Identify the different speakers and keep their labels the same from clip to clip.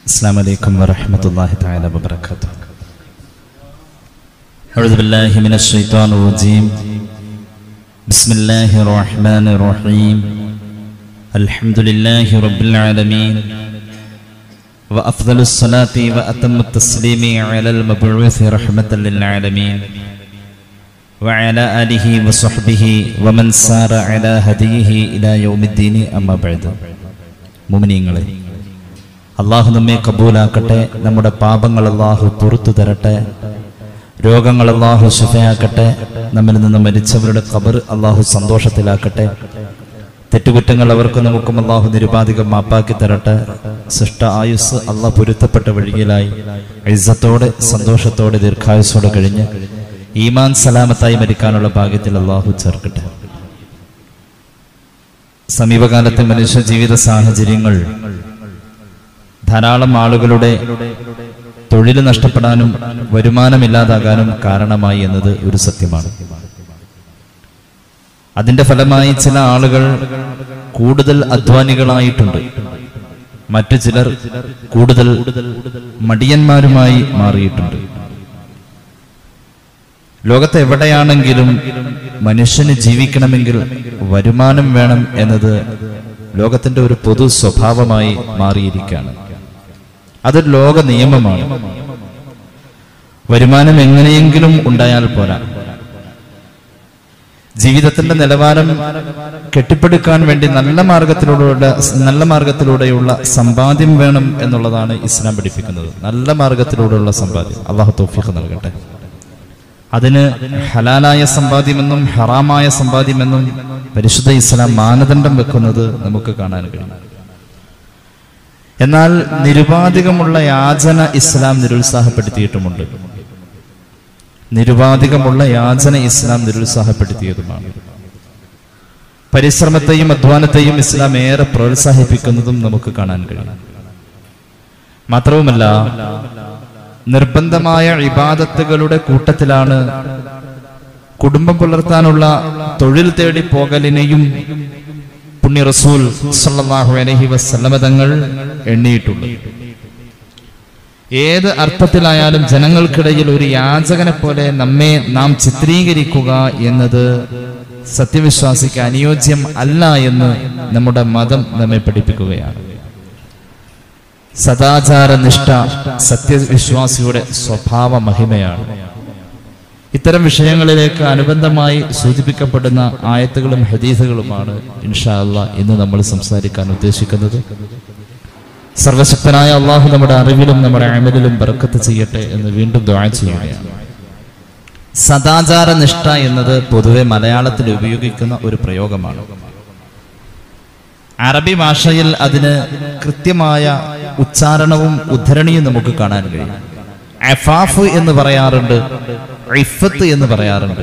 Speaker 1: السلام عليكم ورحمة الله تعالى وبركاته أعوذ بالله من الشيطان الرجيم بسم الله الرحمن الرحيم الحمد لله رب العالمين وأفضل الصلاة وأتم التسليم على المبعوث رحمة للعالمين وعلى آله وصحبه ومن سار على هديه إلى يوم الدين أما بعد മുമിനീങ്ങളെ അള്ളാഹു നമ്മെ കബൂലാക്കട്ടെ നമ്മുടെ പാപങ്ങൾ അള്ളാഹു പുറത്തു തരട്ടെ രോഗങ്ങൾ അള്ളാഹു ശുഭയാക്കട്ടെ നമ്മിൽ നിന്ന് മരിച്ചവരുടെ ഖബർ അള്ളാഹു സന്തോഷത്തിലാക്കട്ടെ തെറ്റുകുറ്റങ്ങൾ അവർക്ക് നമുക്കും അള്ളാഹു നിരുപാധികം മാപ്പാക്കി തരട്ടെ സൃഷ്ട ആയുസ് അള്ളാഹ് പൊരുത്തപ്പെട്ട വഴിയിലായി ഇസ്സത്തോടെ സന്തോഷത്തോടെ ദീർഘായുസോടെ കഴിഞ്ഞ് ഈമാൻ സലാമത്തായി മരിക്കാനുള്ള ഭാഗ്യത്തിൽ അള്ളാഹു ചേർക്കട്ടെ സമീപകാലത്തെ മനുഷ്യ ജീവിത സാഹചര്യങ്ങൾ ധാരാളം ആളുകളുടെ തൊഴിൽ നഷ്ടപ്പെടാനും വരുമാനമില്ലാതാകാനും കാരണമായി എന്നത് ഒരു സത്യമാണ് അതിന്റെ ഫലമായി ചില ആളുകൾ കൂടുതൽ അധ്വാനികളായിട്ടുണ്ട് മറ്റു ചിലർ കൂടുതൽ മടിയന്മാരുമായി മാറിയിട്ടുണ്ട് ലോകത്ത് എവിടെയാണെങ്കിലും മനുഷ്യന് ജീവിക്കണമെങ്കിൽ വരുമാനം വേണം എന്നത് ലോകത്തിന്റെ ഒരു പൊതു സ്വഭാവമായി മാറിയിരിക്കുകയാണ് അതൊരു ലോക നിയമമാണ് വരുമാനം എങ്ങനെയെങ്കിലും ഉണ്ടായാൽ പോരാ ജീവിതത്തിന്റെ നിലവാരം കെട്ടിപ്പടുക്കാൻ വേണ്ടി നല്ല മാർഗത്തിലൂടെ നല്ല മാർഗത്തിലൂടെയുള്ള സമ്പാദ്യം വേണം എന്നുള്ളതാണ് ഇസ്ലാം പഠിപ്പിക്കുന്നത് നല്ല മാർഗത്തിലൂടെയുള്ള സമ്പാദ്യം അള്ളാഹു തോഫിക്ക് നൽകട്ടെ അതിന് ഹലാലായ സമ്പാദ്യമെന്നും ഹറാമായ സമ്പാദ്യമെന്നും പരിശുദ്ധ ഇസ്ലാം മാനദണ്ഡം വെക്കുന്നത് നമുക്ക് കാണാൻ കഴിയും എന്നാൽ നിരുപാധികമുള്ള യാചന ഇസ്ലാം നിരുത്സാഹപ്പെടുത്തിയിട്ടുമുണ്ട് നിരുപാധികമുള്ള യാചന ഇസ്ലാം നിരുത്സാഹപ്പെടുത്തിയതുമാണ് പരിശ്രമത്തെയും അധ്വാനത്തെയും ഇസ്ലാം ഏറെ പ്രോത്സാഹിപ്പിക്കുന്നതും നമുക്ക് കാണാൻ കഴിയും മാത്രവുമല്ല നിർബന്ധമായ ഇബാദത്തുകളുടെ കൂട്ടത്തിലാണ് കുടുംബം പുലർത്താനുള്ള തൊഴിൽ തേടി പോകലിനെയും പുണ്യ റസൂൽ സല്ലല്ലാഹു അലൈഹി വസല്ലമ തങ്ങൾ എണ്ണിയിട്ടുണ്ട് ഏത് അർത്ഥത്തിലായാലും ജനങ്ങൾക്കിടയിൽ ഒരു യാചകനെ പോലെ നമ്മെ നാം ചിത്രീകരിക്കുക എന്നത് സത്യവിശ്വാസിക്ക് അനുയോജ്യം അല്ല എന്ന് നമ്മുടെ മതം നമ്മെ പഠിപ്പിക്കുകയാണ് സദാചാര നിഷ്ഠ സത്യവിശ്വാസിയുടെ സ്വഭാവ മഹിമയാണ് ഇത്തരം വിഷയങ്ങളിലേക്ക് അനുബന്ധമായി സൂചിപ്പിക്കപ്പെടുന്ന ആയത്തുകളും ഹദീസുകളുമാണ് ഇൻഷാ അല്ല ഇന്ന് നമ്മൾ സംസാരിക്കാൻ ഉദ്ദേശിക്കുന്നത് സർവശക്തനായ അള്ളാഹു നമ്മുടെ അറിവിലും നമ്മുടെ അമലിലും ബർക്കത്ത് ചെയ്യട്ടെ എന്ന് വീണ്ടും ദ്വാ ചെയ്യുകയാണ് സദാചാര നിഷ്ഠ എന്നത് പൊതുവെ മലയാളത്തിൽ ഉപയോഗിക്കുന്ന ഒരു പ്രയോഗമാണ് അറബി ഭാഷയിൽ അതിന് കൃത്യമായ ഉച്ചാരണവും ഉദ്ധരണിയും നമുക്ക് കാണാൻ കഴിയും അഫാഫ് എന്ന് പറയാറുണ്ട് ഇഫത്ത് എന്ന് പറയാറുണ്ട്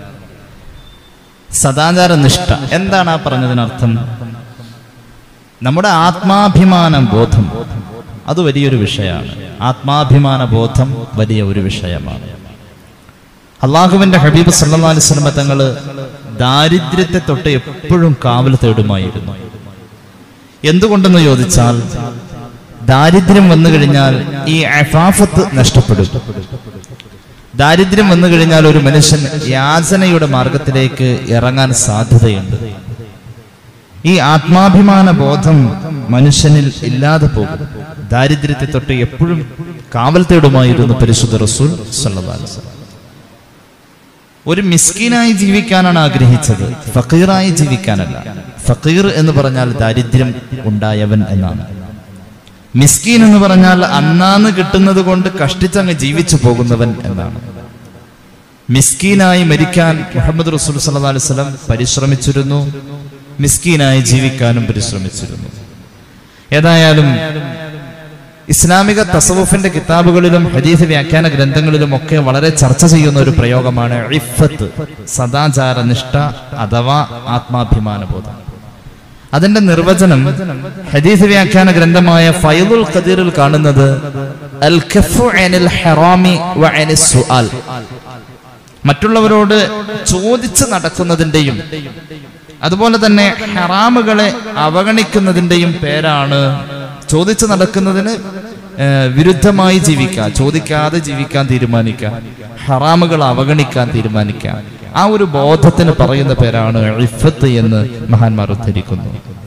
Speaker 1: സദാചാര നിഷ്ഠ എന്താണ് ആ പറഞ്ഞതിനർത്ഥം നമ്മുടെ ആത്മാഭിമാന ബോധം അത് വലിയൊരു വിഷയമാണ് ആത്മാഭിമാന ബോധം വലിയ ഒരു വിഷയമാണ് അള്ളാഹുവിന്റെ ഹബീബ് സല്ലാ അലിസ്ലമ തങ്ങള് ദാരിദ്ര്യത്തെ തൊട്ട് എപ്പോഴും കാവൽ തേടുമായിരുന്നു എന്തുകൊണ്ടെന്ന് ചോദിച്ചാൽ ദാരിദ്ര്യം വന്നു കഴിഞ്ഞാൽ ഈ അഫാഫത്ത് നഷ്ടപ്പെടും ദാരിദ്ര്യം വന്നു കഴിഞ്ഞാൽ ഒരു മനുഷ്യൻ യാചനയുടെ മാർഗത്തിലേക്ക് ഇറങ്ങാൻ സാധ്യതയുണ്ട് ഈ ആത്മാഭിമാന ബോധം മനുഷ്യനിൽ ഇല്ലാതെ പോകും ദാരിദ്ര്യത്തെ തൊട്ട് എപ്പോഴും കാവൽ തേടുമായിരുന്നു പരിശുദ്ധ റസൂൽ സല്ലാസ് ഒരു മിസ്കീനായി ജീവിക്കാനാണ് ആഗ്രഹിച്ചത് ഫക്കീറായി ജീവിക്കാനല്ല ഫക്കീർ എന്ന് പറഞ്ഞാൽ ദാരിദ്ര്യം ഉണ്ടായവൻ എന്നാണ് മിസ്കീൻ എന്ന് പറഞ്ഞാൽ അന്നാന്ന് കിട്ടുന്നത് കൊണ്ട് കഷ്ടിച്ചങ്ങ് ജീവിച്ചു പോകുന്നവൻ എന്നാണ് മിസ്കീനായി മരിക്കാൻ മുഹമ്മദ് റസൂൽ സല്ലാ അലുവലം പരിശ്രമിച്ചിരുന്നു മിസ്കീനായി ജീവിക്കാനും പരിശ്രമിച്ചിരുന്നു ഏതായാലും ഇസ്ലാമിക തസവുഫിന്റെ കിതാബുകളിലും ഹദീസ് വ്യാഖ്യാന ഗ്രന്ഥങ്ങളിലും ഒക്കെ വളരെ ചർച്ച ചെയ്യുന്ന ഒരു പ്രയോഗമാണ് ഇഫത്ത് സദാചാര നിഷ്ഠ അഥവാ ആത്മാഭിമാന ബോധം അതിന്റെ നിർവചനം ഹദീസ് വ്യാഖ്യാന ഗ്രന്ഥമായ ഫൈദുൽ ഖദീറിൽ കാണുന്നത് അൽ ഖഫു അനിൽ ഹറാമി വ അനിസ് സുആൽ മറ്റുള്ളവരോട് ചോദിച്ച് നടക്കുന്നതിന്റെയും അതുപോലെ തന്നെ ഹറാമുകളെ അവഗണിക്കുന്നതിന്റെയും പേരാണ് ചോദിച്ചു നടക്കുന്നതിന് ഏഹ്, വിരുദ്ധമായി ജീവിക്കാൻ ചോദിക്കാതെ ജീവിക്കാൻ തീരുമാനിക്കാൻ ഹറാമുകൾ അവഗണിക്കാൻ തീരുമാനിക്കാൻ ആ ഒരു ബോധത്തിന് പറയുന്ന പേരാണ് ഇഫത്ത് എന്ന് മഹാന്മാർ ഉദ്ധരിക്കുന്നു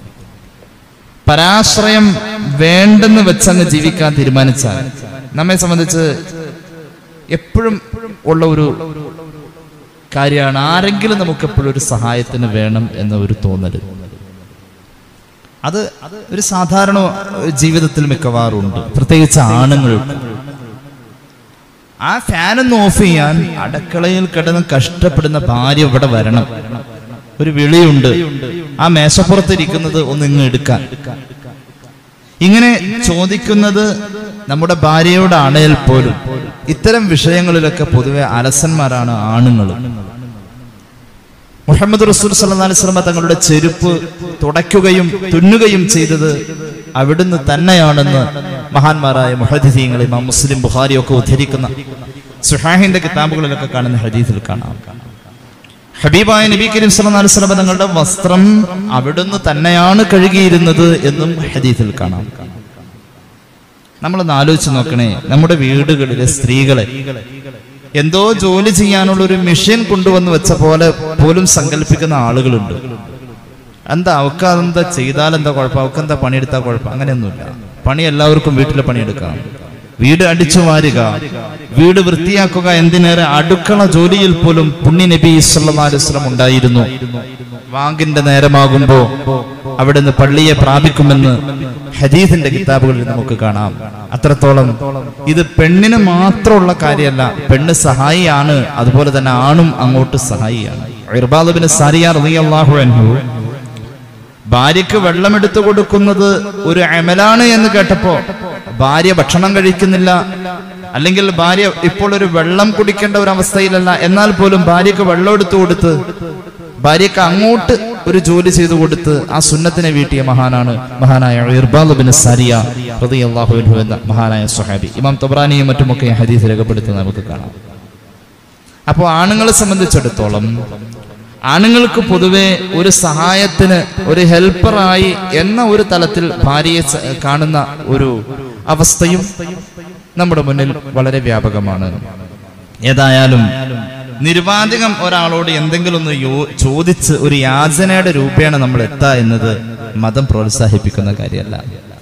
Speaker 1: പരാശ്രയം വേണ്ടെന്ന് വെച്ചങ്ങ് ജീവിക്കാൻ തീരുമാനിച്ചാൽ നമ്മെ സംബന്ധിച്ച് എപ്പോഴും ഉള്ള ഒരു കാര്യമാണ് ആരെങ്കിലും നമുക്ക് എപ്പോഴും ഒരു സഹായത്തിന് വേണം എന്ന ഒരു തോന്നല് അത് ഒരു സാധാരണ ജീവിതത്തിൽ മിക്കവാറും ഉണ്ട് പ്രത്യേകിച്ച് ആണുങ്ങൾക്ക് ആ ഫാൻ ഒന്ന് ഓഫ് ചെയ്യാൻ അടുക്കളയിൽ കിടന്ന് കഷ്ടപ്പെടുന്ന ഭാര്യ ഇവിടെ വരണം ഒരു വിളിയുണ്ട് ആ മേശപ്പുറത്തിരിക്കുന്നത് ഒന്ന് ഇങ്ങ് എടുക്കാൻ ഇങ്ങനെ ചോദിക്കുന്നത് നമ്മുടെ ഭാര്യയോടാണേൽ പോലും ഇത്തരം വിഷയങ്ങളിലൊക്കെ പൊതുവെ അലസന്മാരാണ് ആണുങ്ങൾ മുഹമ്മദ് റസൂൽ സല്ലല്ലാഹു അലൈഹി വസല്ലം തങ്ങളുടെ ചെരുപ്പ് തുടയ്ക്കുകയും തുന്നുകയും ചെയ്തത് അവിടുന്ന് തന്നെയാണെന്ന് മഹാന്മാരായ മുഹദ്ദിസീങ്ങൾ ഇമാം മുസ്ലിം ബുഖാരി ഒക്കെ ഉദ്ധരിക്കുന്ന സുഹാഹിന്റെ കിതാബുകളിലൊക്കെ കാണുന്ന ഹദീസിൽ കാണാം ഹബീബായ നബി കരീം സല്ലല്ലാഹു അലൈഹി വസല്ലം തങ്ങളുടെ വസ്ത്രം അവിടുന്ന് തന്നെയാണ് കഴുകിയിരുന്നത് എന്നും ഹദീസിൽ കാണാം നമ്മളൊന്ന് ആലോചിച്ച് നോക്കണേ നമ്മുടെ വീടുകളിലെ സ്ത്രീകളെ എന്തോ ജോലി ചെയ്യാനുള്ള ഒരു മെഷീൻ കൊണ്ടുവന്ന് വെച്ച പോലെ പോലും സങ്കല്പിക്കുന്ന ആളുകളുണ്ട് എന്താ അവക്ക് അതെന്താ ചെയ്താൽ എന്താ കുഴപ്പം അവക്ക് എന്താ പണിയെടുത്താൽ കുഴപ്പം അങ്ങനെയൊന്നുമില്ല പണി എല്ലാവർക്കും വീട്ടിലെ പണിയെടുക്കാം വീട് അടിച്ചു വാരുക വീട് വൃത്തിയാക്കുക എന്തിനേറെ അടുക്കള ജോലിയിൽ പോലും പുണ്യ നബി സല്ലല്ലാഹു അലൈഹി വസല്ലം ഉണ്ടായിരുന്നു വാങ്ങിന്റെ നേരമാകുമ്പോ അവിടുന്ന് പള്ളിയെ പ്രാപിക്കുമെന്ന് ഹദീസിന്റെ കിതാബുകളിൽ നമുക്ക് കാണാം അത്രത്തോളം ഇത് പെണ്ണിന് മാത്രമുള്ള കാര്യമല്ല പെണ്ണ് സഹായിയാണ് അതുപോലെ തന്നെ ആണും അങ്ങോട്ട് സഹായിയാണ് ഇർബാദുബിന് സാരിയ റളിയല്ലാഹു അൻഹു ഭാര്യക്ക് വെള്ളമെടുത്തു കൊടുക്കുന്നത് ഒരു അമലാണ് എന്ന് കേട്ടപ്പോ ഭാര്യ ഭക്ഷണം കഴിക്കുന്നില്ല അല്ലെങ്കിൽ ഭാര്യ ഇപ്പോൾ ഒരു വെള്ളം കുടിക്കേണ്ട ഒരു അവസ്ഥയിലല്ല എന്നാൽ പോലും ഭാര്യക്ക് വെള്ളം എടുത്തു കൊടുത്ത് ഭാര്യക്ക് അങ്ങോട്ട് ഒരു ജോലി ചെയ്തു കൊടുത്ത് ആ സുന്നത്തിനെ വീട്ടിയ മഹാനാണ് മഹാനായ ഇർബാദ് ബിൻ സരിയ റളിയല്ലാഹു അൻഹു എന്ന മഹാനായ സ്വഹാബി ഇമാം തൊബ്രാനിയും മറ്റുമൊക്കെ ഈ ഹദീസ് രേഖപ്പെടുത്തുന്നത് നമുക്ക് കാണാം അപ്പോൾ ആണുങ്ങളെ സംബന്ധിച്ചിടത്തോളം ആണുങ്ങൾക്ക് പൊതുവെ ഒരു സഹായത്തിന് ഒരു ഹെൽപ്പറായി എന്ന ഒരു തലത്തിൽ ഭാര്യയെ സ- കാണുന്ന ഒരു അവസ്ഥയും നമ്മുടെ മുന്നിൽ വളരെ വ്യാപകമാണ് ഏതായാലും നിരുപാധികം ഒരാളോട് എന്തെങ്കിലും ഒന്ന് യോ ചോദിച്ച് ഒരു യാചനയുടെ രൂപേണ നമ്മൾ എത്താ എന്നത് മതം പ്രോത്സാഹിപ്പിക്കുന്ന കാര്യമല്ല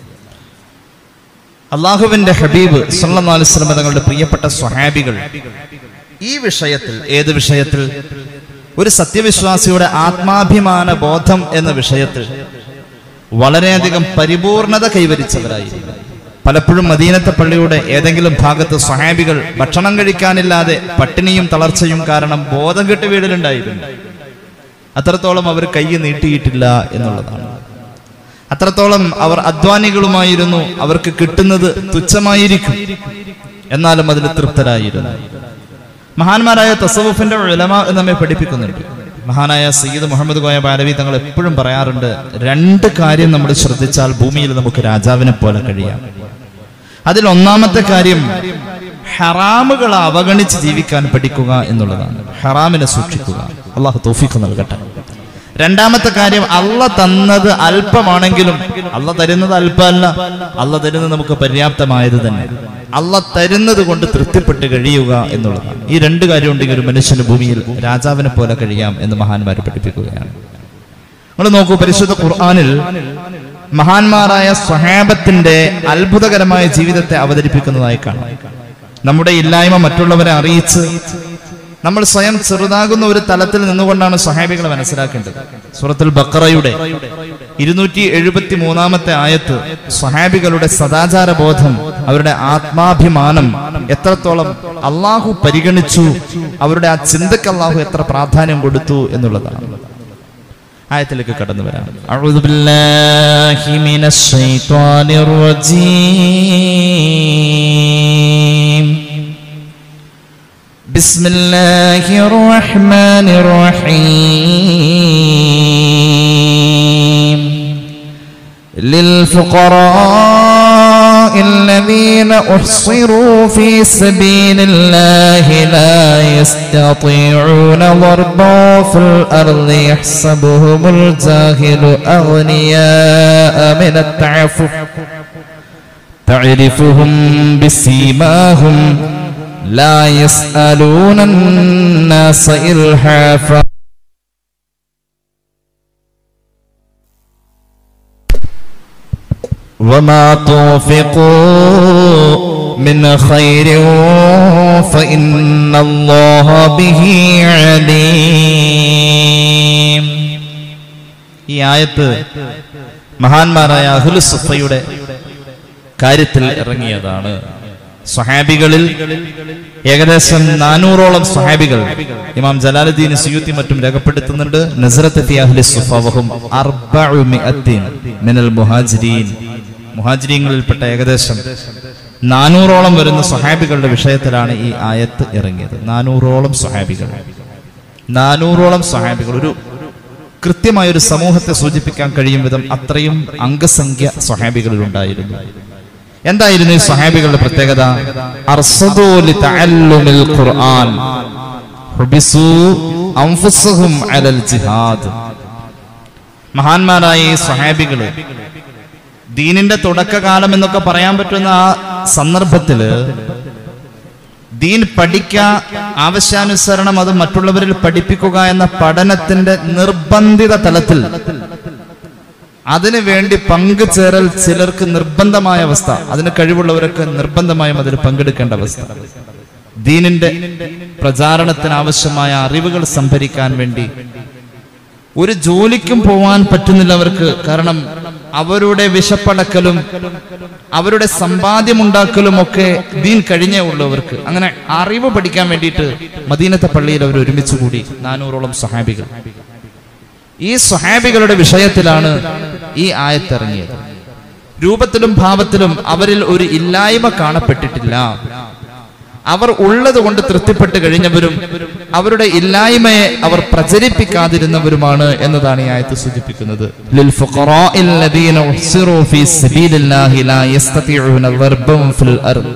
Speaker 1: അള്ളാഹുവിന്റെ ഹബീബ് സല്ലല്ലാഹു അലൈഹി വസല്ലം തങ്ങളുടെ പ്രിയപ്പെട്ട സ്വഹാബികൾ ഈ വിഷയത്തിൽ ഏത് വിഷയത്തിൽ ഒരു സത്യവിശ്വാസിയുടെ ആത്മാഭിമാന ബോധം എന്ന വിഷയത്തിൽ വളരെയധികം പരിപൂർണത കൈവരിച്ചവരായിരുന്നു പലപ്പോഴും മദീനത്തെ പള്ളിയുടെ ഏതെങ്കിലും ഭാഗത്ത് സ്വഹാബികൾ ഭക്ഷണം കഴിക്കാനില്ലാതെ പട്ടിണിയും തളർച്ചയും കാരണം ബോധം കെട്ട് വീടിലുണ്ടായിരുന്നു അത്രത്തോളം അവർ കൈ നീട്ടിയിട്ടില്ല എന്നുള്ളതാണ് അത്രത്തോളം അവർ അധ്വാനികളുമായിരുന്നു അവർക്ക് കിട്ടുന്നത് തുച്ഛമായിരിക്കും എന്നാലും അതിൽ തൃപ്തരായിരുന്നു മഹാന്മാരായ തസവുഫിന്റെ ഉലമ നമ്മെ പഠിപ്പിക്കുന്നുണ്ട് മഹാനായ സയ്യിദ് മുഹമ്മദ് കോയ ബാലവി തങ്ങൾ എപ്പോഴും പറയാറുണ്ട് രണ്ട് കാര്യം നമ്മൾ ശ്രദ്ധിച്ചാൽ ഭൂമിയിൽ നമുക്ക് രാജാവിനെ പോലെ കഴിയാം അതിൽ ഒന്നാമത്തെ കാര്യം ഹറാമുകൾ അവഗണിച്ച് ജീവിക്കാൻ പഠിക്കുക എന്നുള്ളതാണ് ഹറാമിനെ സൂക്ഷിക്കുക അള്ളാഹു തോഫിക്ക് നൽകട്ടെ രണ്ടാമത്തെ കാര്യം അല്ല തന്നത് അല്പമാണെങ്കിലും അല്ല തരുന്നത് അല്പമല്ല അല്ല തരുന്നത് നമുക്ക് പര്യാപ്തമായത് തന്നെ അല്ല തരുന്നത് കൊണ്ട് തൃപ്തിപ്പെട്ട് കഴിയുക എന്നുള്ളതാണ് ഈ രണ്ട് കാര്യം ഉണ്ടെങ്കിൽ ഒരു മനുഷ്യന് ഭൂമിയിൽ രാജാവിനെ പോലെ കഴിയാം എന്ന് മഹാന്മാർ പഠിപ്പിക്കുകയാണ് നിങ്ങൾ നോക്കൂ പരിശുദ്ധ ഖുർആനിൽ മഹാന്മാരായ സ്വഹാബത്തിന്റെ അത്ഭുതകരമായ ജീവിതത്തെ അവതരിപ്പിക്കുന്നതായി കാണാം നമ്മുടെ ഇല്ലായ്മ മറ്റുള്ളവരെ അറിയിച്ച് നമ്മൾ സ്വയം ചെറുതാകുന്ന ഒരു തലത്തിൽ നിന്നുകൊണ്ടാണ് സ്വഹാബികളെ മനസ്സിലാക്കേണ്ടത് സൂറത്തുൽ ബക്കറയുടെ ഇരുന്നൂറ്റി എഴുപത്തി മൂന്നാമത്തെ ആയത്ത് സ്വഹാബികളുടെ സദാചാര ബോധം അവരുടെ ആത്മാഭിമാനം എത്രത്തോളം അള്ളാഹു പരിഗണിച്ചു അവരുടെ ആ ചിന്തക്ക് അള്ളാഹു എത്ര പ്രാധാന്യം കൊടുത്തു എന്നുള്ളതാണ് ആയത്തിലേക്ക് കടന്നു വരാം അഊദു ബില്ലാഹി മിനശ് ശൈത്വാനിർ റജീം ബിസ്മില്ലാഹിർ റഹ്മാനിർ റഹീം للفقراء الذين أحصروا في سبيل الله لا يستطيعون ضربا في الأرض يحسبهم الجاهل أغنياء من التعفف تعرفهم بسيماهم لا يسألون الناس إلحافا وما توفقوا من خير فإن الله به عليم ഈ ആയത്ത് മഹാന്മാരായ അഹ്ലു സുഫയുടെ കാര്യത്തിൽ ഇറങ്ങിയതാണ് സ്വഹാബികളിൽ ഏകദേശം നാനൂറോളം സ്വഹാബികൾ ഇമാം ജലാലുദ്ദീൻ സുയൂത്തി മറ്റും രേഖപ്പെടുത്തുന്നുണ്ട് നസറത്ത് ഫി അഹ്ലി സുഫ വഹും അർബഉ മിഅത്തിൻ മിനൽ മുഹാജിരീൻ മുഹാജിരീങ്ങളിൽപ്പെട്ട ഏകദേശം നാനൂറോളം വരുന്ന സ്വഹാബികളുടെ വിഷയത്തിലാണ് ഈ ആയത്ത് ഇറങ്ങിയത് നാനൂറോളം സ്വഹാബികൾ നാനൂറോളം സ്വഹാബികൾ ഒരു കൃത്യമായ ഒരു സമൂഹത്തെ സൂചിപ്പിക്കാൻ കഴിയും വിധം അത്രയും അംഗസംഖ്യ സ്വഹാബികളിൽ ഉണ്ടായിരുന്നു എന്തായിരുന്നു ഈ സ്വഹാബികളുടെ പ്രത്യേകത അർസദൂ ലിതഅല്ലുമിൽ ഖുർആൻ ഹുബിസൂ അൻഫുസഹും അലൽ ജിഹാദ് മഹാന്മാരായ ഈ സ്വഹാബികള് ദീനിന്റെ തുടക്കകാലം എന്നൊക്കെ പറയാൻ പറ്റുന്ന ആ സന്ദർഭത്തില് ദീൻ പഠിക്ക ആവശ്യാനുസരണം അത് മറ്റുള്ളവരിൽ പഠിപ്പിക്കുക എന്ന പഠനത്തിന്റെ നിർബന്ധിത തലത്തിൽ അതിനു വേണ്ടി പങ്കുചേരൽ ചിലർക്ക് നിർബന്ധമായ അവസ്ഥ അതിന് കഴിവുള്ളവരൊക്കെ നിർബന്ധമായും അതിൽ പങ്കെടുക്കേണ്ട അവസ്ഥ ദീനിന്റെ പ്രചാരണത്തിന് ആവശ്യമായ അറിവുകൾ സംഭരിക്കാൻ വേണ്ടി ഒരു ജോലിക്കും പോവാൻ പറ്റുന്നില്ലവർക്ക് കാരണം അവരുടെ വിശപ്പടക്കലും അവരുടെ സമ്പാദ്യമുണ്ടാക്കലും ഒക്കെ ദീൻ കഴിഞ്ഞേ ഉള്ളവർക്ക് അങ്ങനെ അറിവ് പഠിക്കാൻ വേണ്ടിയിട്ട് മദീനത്തെ പള്ളിയിൽ അവർ ഒരുമിച്ച് കൂടി നാനൂറോളം സഹാബികൾ ഈ സ്വഹാബികളുടെ വിഷയത്തിലാണ് ഈ ആയത്തിറങ്ങിയത് രൂപത്തിലും ഭാവത്തിലും അവരിൽ ഒരു ഇല്ലായ്മ കാണപ്പെട്ടിട്ടില്ല അവർ ഉള്ളത് കൊണ്ട് തൃപ്തിപ്പെട്ട് കഴിഞ്ഞവരും അവരുടെ ഇല്ലായ്മയെ അവർ പ്രചരിപ്പിക്കാതിരുന്നവരുമാണ് എന്നതാണ് ഈ ആയത്ത് സൂചിപ്പിക്കുന്നത് ലിൽ ഫുഖറാഇൽ ലദീന ഉഹ്സിറു ഫീ സബീലില്ലാഹി ലാ യസ്തതിഊന ദർബൻ ഫിൽ അർദ്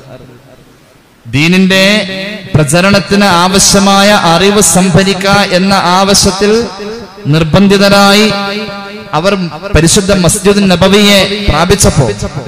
Speaker 1: ദീനിന്റെ പ്രചരണത്തിന് ആവശ്യമായ അറിവ് സംഭരിക്ക എന്ന ആവശ്യത്തിൽ നിർബന്ധിതരായി അവർ പരിശുദ്ധ മസ്ജിദ് നബവിയെ പ്രാപിച്ചപ്പോ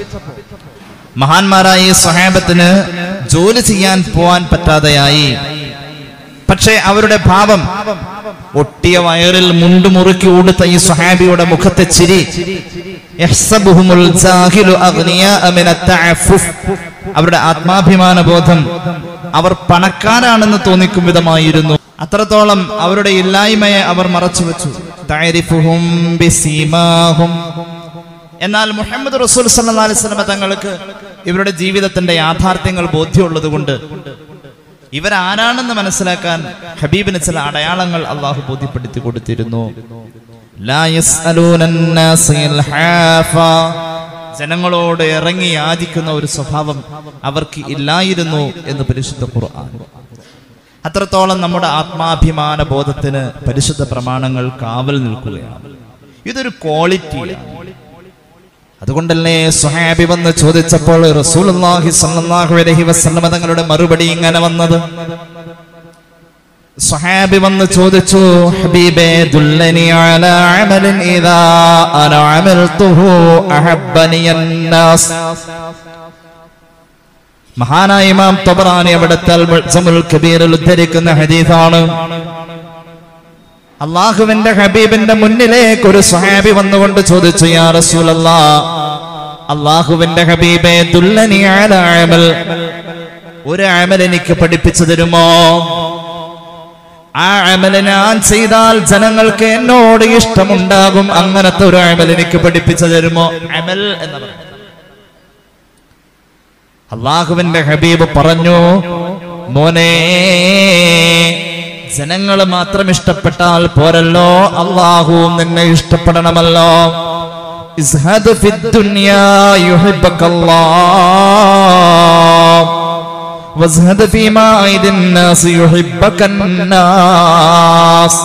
Speaker 1: മഹാന്മാരായ ഈ സ്വഹാബത്തിന് ജോലി ചെയ്യാൻ പോവാൻ പറ്റാതെയായി പക്ഷേ അവരുടെ ഭാവം ഒട്ടിയ വയറിൽ മുണ്ടു മുറുക്കി ഉടുത്ത ഈ സ്വഹാബിയുടെ മുഖത്തെ ചിരി യഹ്സബുഹുമുൽ ജാഹിലു അഗ്നിയാഅ മിന തഅഫുഫ്. അവരുടെ ആത്മാഭിമാന ബോധം അവർ പണക്കാരാണെന്ന് തോന്നിക്കും വിധമായിരുന്നു അത്രത്തോളം അവരുടെ ഇല്ലായ്മയെ അവർ മറച്ചു വെച്ചു തഅരിഫുഹും ബിസീമാഹും എന്നാൽ മുഹമ്മദ് റസൂൽ സല്ലല്ലാഹു അലൈഹി വസല്ലമ തങ്ങൾക്ക് ഇവരുടെ ജീവിതത്തിന്റെ യാഥാർത്ഥ്യങ്ങൾ ബോധ്യമുള്ളത് കൊണ്ട് ഇവരാരാണെന്ന് മനസ്സിലാക്കാൻ ഹബീബിന് ചില അടയാളങ്ങൾ അള്ളാഹു ബോധ്യപ്പെടുത്തി കൊടുത്തിരുന്നു ലാ യസ്അലൂന അന്നാസ ഇൽഹാഫാ. ജനങ്ങളോട് ഇറങ്ങി യാചിക്കുന്ന ഒരു സ്വഭാവം അവർക്ക് ഇല്ലായിരുന്നു എന്ന് പരിശുദ്ധ ഖുർആൻ അത്രത്തോളം നമ്മുടെ ആത്മാഭിമാന ബോധത്തിന് പരിശുദ്ധ പ്രമാണങ്ങൾ കാവൽ നിൽക്കുകയാണ് ഇതൊരു ക്വാളിറ്റിയാണ് അതുകൊണ്ടല്ലേ സുഹാബി വന്ന് ചോദിച്ചപ്പോൾ റസൂലുള്ളാഹി സ്വല്ലല്ലാഹു അലൈഹി വസല്ലമ തങ്ങളുടെ മറുപടി ഇങ്ങനെ വന്നത് സുഹാബി വന്ന് ചോദിച്ചു ഹബീബേ ദുല്ലനി അലാ അമലിൻ ഇദാ അന അമൽതുഹു അഹബ്ബനി അന്നാസ് മഹാനായ ഇമാം തബറാനി അവിടുത്തെ അൽ മുഅ്ജമുൽ കബീറിൽ ഉദ്ധരിക്കുന്ന ഹദീസാണ് അള്ളാഹുവിന്റെ ഹബീബിന്റെ മുന്നിലേക്ക് ഒരു സ്വഹാബി വന്നുകൊണ്ട് ചോദിച്ചു യാ റസൂലല്ലാ അള്ളാഹുവിന്റെ ഹബീബെ ദുല്ലനി അലാ അമൽ ഒരു അമൽ എനിക്ക് പഠിപ്പിച്ചു തരുമോ ആ അമൽ ഞാൻ ചെയ്താൽ ജനങ്ങൾക്ക് എന്നോട് ഇഷ്ടമുണ്ടാകും അങ്ങനത്തെ ഒരു അമൽ എനിക്ക് പഠിപ്പിച്ചു തരുമോ അമൽ എന്ന് പറയുന്നത് അള്ളാഹുവിന്റെ ഹബീബ് പറഞ്ഞു മോനെ ജനങ്ങൾ മാത്രം ഇഷ്ടപ്പെട്ടാൽ പോരല്ലോ അള്ളാഹുവും നിന്നെ ഇഷ്ടപ്പെടണമല്ലോ ഇസ്ഹദ് ഫിദ് ദുനിയാ യുഹിബ്ബക്കല്ലാഹ് വസ്ഹദ് ഫീമാ ഐദിൻ നാസ് യുഹിബ്ബക്കന്നാസ്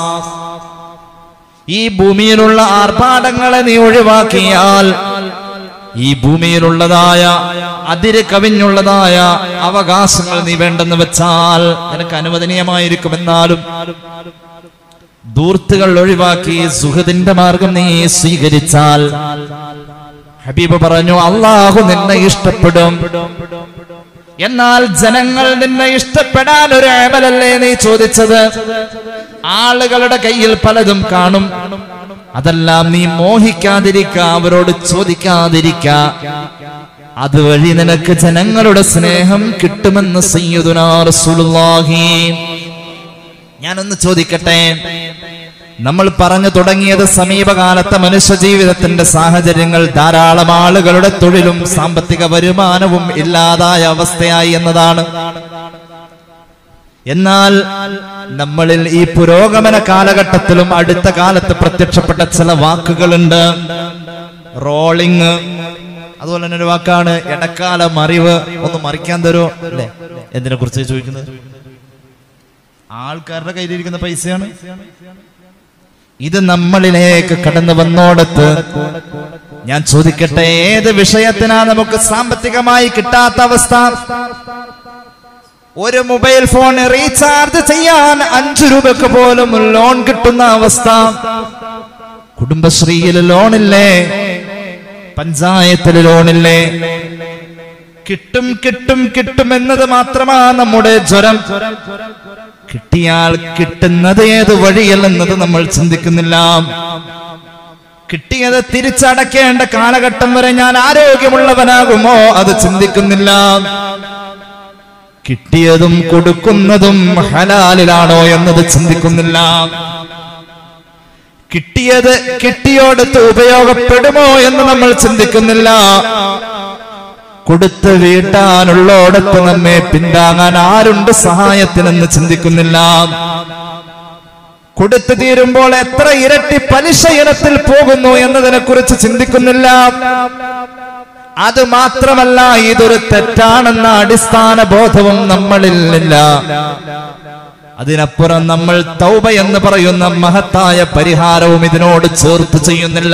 Speaker 1: ഈ ഭൂമിയിലുള്ള ആർഭാടങ്ങളെ നീ ഒഴിവാക്കിയാൽ ഈ ഭൂമിയിലുള്ളതായ അതിര് കവിഞ്ഞുള്ളതായ അവകാശങ്ങൾ നീ വേണ്ടെന്ന് വെച്ചാൽ നിനക്ക് അനുവദനീയമായിരിക്കുമെന്നാലും ദൂർത്തുകൾ ഒഴിവാക്കി സുഹൃതിന്റെ മാർഗം നീ സ്വീകരിച്ചാൽ ഹബീബ് പറഞ്ഞു അള്ളാഹു നിന്നെ ഇഷ്ടപ്പെടും എന്നാൽ ജനങ്ങൾ നിന്നെ ഇഷ്ടപ്പെടാൻ ഒരു അമലല്ലേ നീ ചോദിച്ചത് ആളുകളുടെ കയ്യിൽ പലതും കാണും അതെല്ലാം നീ മോഹിക്കാതിരിക്ക അവരോട് ചോദിക്കാതിരിക്ക അതുവഴി നിനക്ക് ജനങ്ങളുടെ സ്നേഹം കിട്ടുമെന്ന് സയ്യിദുനാ റസൂലുള്ളാഹി ഞാനൊന്ന് ചോദിക്കട്ടെ നമ്മൾ പറഞ്ഞു തുടങ്ങിയത് സമീപകാലത്തെ മനുഷ്യ ജീവിതത്തിന്റെ സാഹചര്യങ്ങൾ ധാരാളം ആളുകളുടെ തൊഴിലും സാമ്പത്തിക വരുമാനവും ഇല്ലാതായ അവസ്ഥയായി എന്നതാണ് എന്നാൽ നമ്മളിൽ ഈ പുരോഗമന കാലഘട്ടത്തിലും അടുത്ത കാലത്ത് പ്രത്യക്ഷപ്പെട്ട ചില വാക്കുകളുണ്ട് റോളിങ് അതുപോലെ തന്നെ ഒരു വാക്കാണ് ഇടക്കാല മറിവ് ഒന്ന് മറിക്കാൻ തരുമോ അല്ലേ എന്തിനെ കുറിച്ച് ചോദിക്കുന്നത് ആൾക്കാരുടെ കയ്യിലിരിക്കുന്ന പൈസയാണ് ഇത് നമ്മളിലേക്ക് കടന്നു വന്നോടത്ത് ഞാൻ ചോദിക്കട്ടെ ഏത് വിഷയത്തിനാ നമുക്ക് സാമ്പത്തികമായി കിട്ടാത്ത അവസ്ഥ ഒരു മൊബൈൽ ഫോൺ റീചാർജ് ചെയ്യാൻ അഞ്ചു രൂപക്ക് പോലും ലോൺ കിട്ടുന്ന അവസ്ഥ കുടുംബശ്രീയിൽ ലോണില്ലേ പഞ്ചായത്തിൽ ലോണില്ലേ കിട്ടും കിട്ടും കിട്ടും എന്നത് മാത്രമാ നമ്മുടെ ജ്വരം കിട്ടിയാൽ കിട്ടുന്നത് ഏത് വഴിയല്ലെന്നത് നമ്മൾ ചിന്തിക്കുന്നില്ല കിട്ടിയത് തിരിച്ചടക്കേണ്ട കാലഘട്ടം വരെ ഞാൻ ആരോഗ്യമുള്ളവനാകുമോ അത് ചിന്തിക്കുന്നില്ല കിട്ടിയതും കൊടുക്കുന്നതും ഹലാലിലാണോ എന്നത് ചിന്തിക്കുന്നില്ല കിട്ടിയത് കിട്ടിയോടത്ത് ഉപയോഗപ്പെടുമോ എന്ന് നമ്മൾ ചിന്തിക്കുന്നില്ല കൊടുത്ത് വീട്ടാനുള്ളോടത്ത് നമ്മെ പിന്താങ്ങാൻ ആരുണ്ട് സഹായത്തിനെന്ന് ചിന്തിക്കുന്നില്ല കൊടുത്തു തീരുമ്പോൾ എത്ര ഇരട്ടി പലിശ ഇനത്തിൽ പോകുന്നു എന്നതിനെ കുറിച്ച് ചിന്തിക്കുന്നില്ല അത് മാത്രമല്ല ഇതൊരു തെറ്റാണെന്ന അടിസ്ഥാന ബോധവും നമ്മളിൽ ഇല്ല അതിനപ്പുറം നമ്മൾ തൗബ എന്ന് പറയുന്ന മഹത്തായ പരിഹാരവും ഇതിനോട് ചേർത്ത് ചെയ്യുന്നില്ല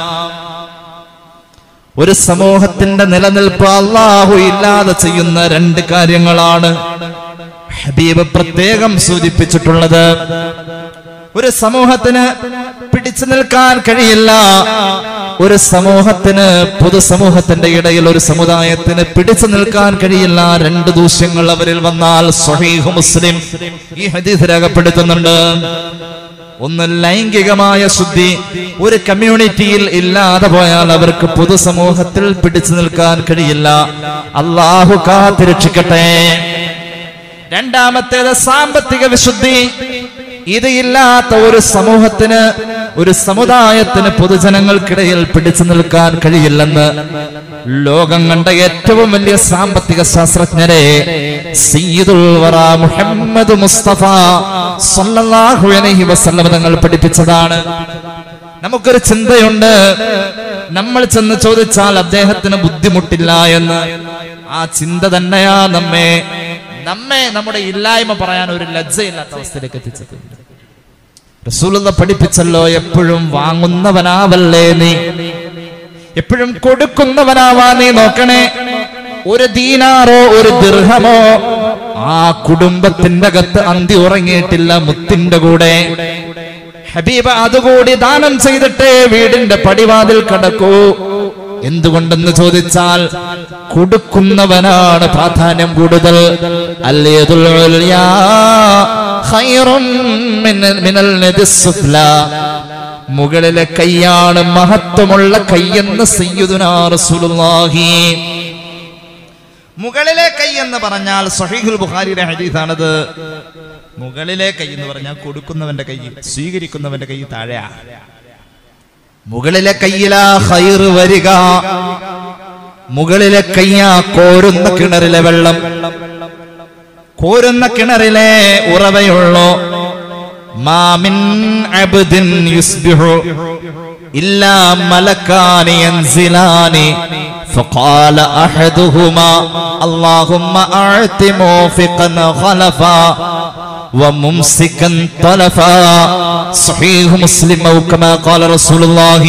Speaker 1: ഒരു സമൂഹത്തിന്റെ നിലനിൽപ്പ് അള്ളാഹു ഇല്ലാതെ ചെയ്യുന്ന രണ്ട് കാര്യങ്ങളാണ് ഹബീബ് പ്രത്യേകം സൂചിപ്പിച്ചിട്ടുള്ളത് ഒരു സമൂഹത്തിന് പിടിച്ചു നിൽക്കാൻ കഴിയില്ല ഒരു സമൂഹത്തിന് പൊതുസമൂഹത്തിന്റെ ഇടയിൽ ഒരു സമുദായത്തിന് പിടിച്ചു നിൽക്കാൻ കഴിയില്ല രണ്ട് ദൂഷ്യങ്ങൾ അവരിൽ വന്നാൽ സ്വഹീഹ് മുസ്ലിം ഈ ഹദീസ് രേഖപ്പെടുത്തുന്നുണ്ട് ഒന്ന് ലൈംഗികമായ ശുദ്ധി ഒരു കമ്മ്യൂണിറ്റിയിൽ ഇല്ലാതെ പോയാൽ അവർക്ക് പൊതുസമൂഹത്തിൽ പിടിച്ചു നിൽക്കാൻ കഴിയില്ല അള്ളാഹു കാത്തിരക്ഷിക്കട്ടെ രണ്ടാമത്തേത് സാമ്പത്തിക വിശുദ്ധി ഇത് ഇല്ലാത്ത ഒരു സമൂഹത്തിന് ഒരു സമുദായത്തിന് പൊതുജനങ്ങൾക്കിടയിൽ പിടിച്ചു നിൽക്കാൻ കഴിയില്ലെന്ന് ലോകം കണ്ട ഏറ്റവും വലിയ സാമ്പത്തിക ശാസ്ത്രജ്ഞരെ സയ്യിദുൽ വറ മുഹമ്മദ് മുസ്തഫ സല്ലല്ലാഹു അലൈഹി വസല്ലം തങ്ങൾ പഠിപ്പിച്ചതാണ് നമുക്കൊരു ചിന്തയുണ്ട് നമ്മൾ ചെന്ന് ചോദിച്ചാൽ അദ്ദേഹത്തിന് ബുദ്ധിമുട്ടില്ല എന്ന് ആ ചിന്ത തന്നെയാ നമ്മെ നമ്മെ നമ്മുടെ ഇല്ലായ്മ പറയാൻ ഒരു ലജ്ജയില്ലാത്ത അവസ്ഥയിലേക്ക് എത്തിച്ചത് റസൂലുള്ള പഠിപ്പിച്ചല്ലോ എപ്പോഴും വാങ്ങുന്നവനാവല്ലേ നീ എപ്പോഴും കൊടുക്കുന്നവനാവാ നീ നോക്കണേ ഒരു ദീനാറോ ഒരു ദീർഘമോ ആ കുടുംബത്തിന്റെ അകത്ത് അന്തി ഉറങ്ങിയിട്ടില്ല മുത്തിന്റെ കൂടെ ഹബീബ അതുകൂടി ദാനം ചെയ്തിട്ടേ വീടിന്റെ പടിവാതിൽ കടക്കൂ എന്തുകൊണ്ടെന്ന് ചോദിച്ചാൽ കൊടുക്കുന്നവനാണ് പ്രാധാന്യം കൂടുതൽ അല്ലേതുൽ ഉൽയാ ഖൈറും മിന- മിനൽ നദിസ് സുഫ്ലാ. മുകളിലെ കൈയാണ് മഹത്വമുള്ള കൈയെന്ന് സയ്യിദുനാ റസൂലുള്ളാഹി മുകളിലെ കൈ എന്ന് പറഞ്ഞാൽ സഹീഹുൽ ബുഖാരിയുടെ ഹദീസാണത് മുകളിലെ കൈ എന്ന് പറഞ്ഞാൽ കൊടുക്കുന്നവന്റെ കൈ സ്വീകരിക്കുന്നവന്റെ കൈ താഴെയാ മുകളിലെ കയ്യിലാ ഹൈറ് വരിക മുകളിലെ കയ്യാ കോരുന്ന കിണറിലെ വെള്ളം കോരുന്ന കിണറിലെ ഉറവയുള്ളൂ മാമിൻ അബ്ദിൻ യുസ്ബിഹു ഇല്ലാ മലക്കാനി യൻസിലാനി فقال أحدهما اللهم أعط موفقا خلفا وممسكا طلفا صحيح مسلم أو كما قال رسول الله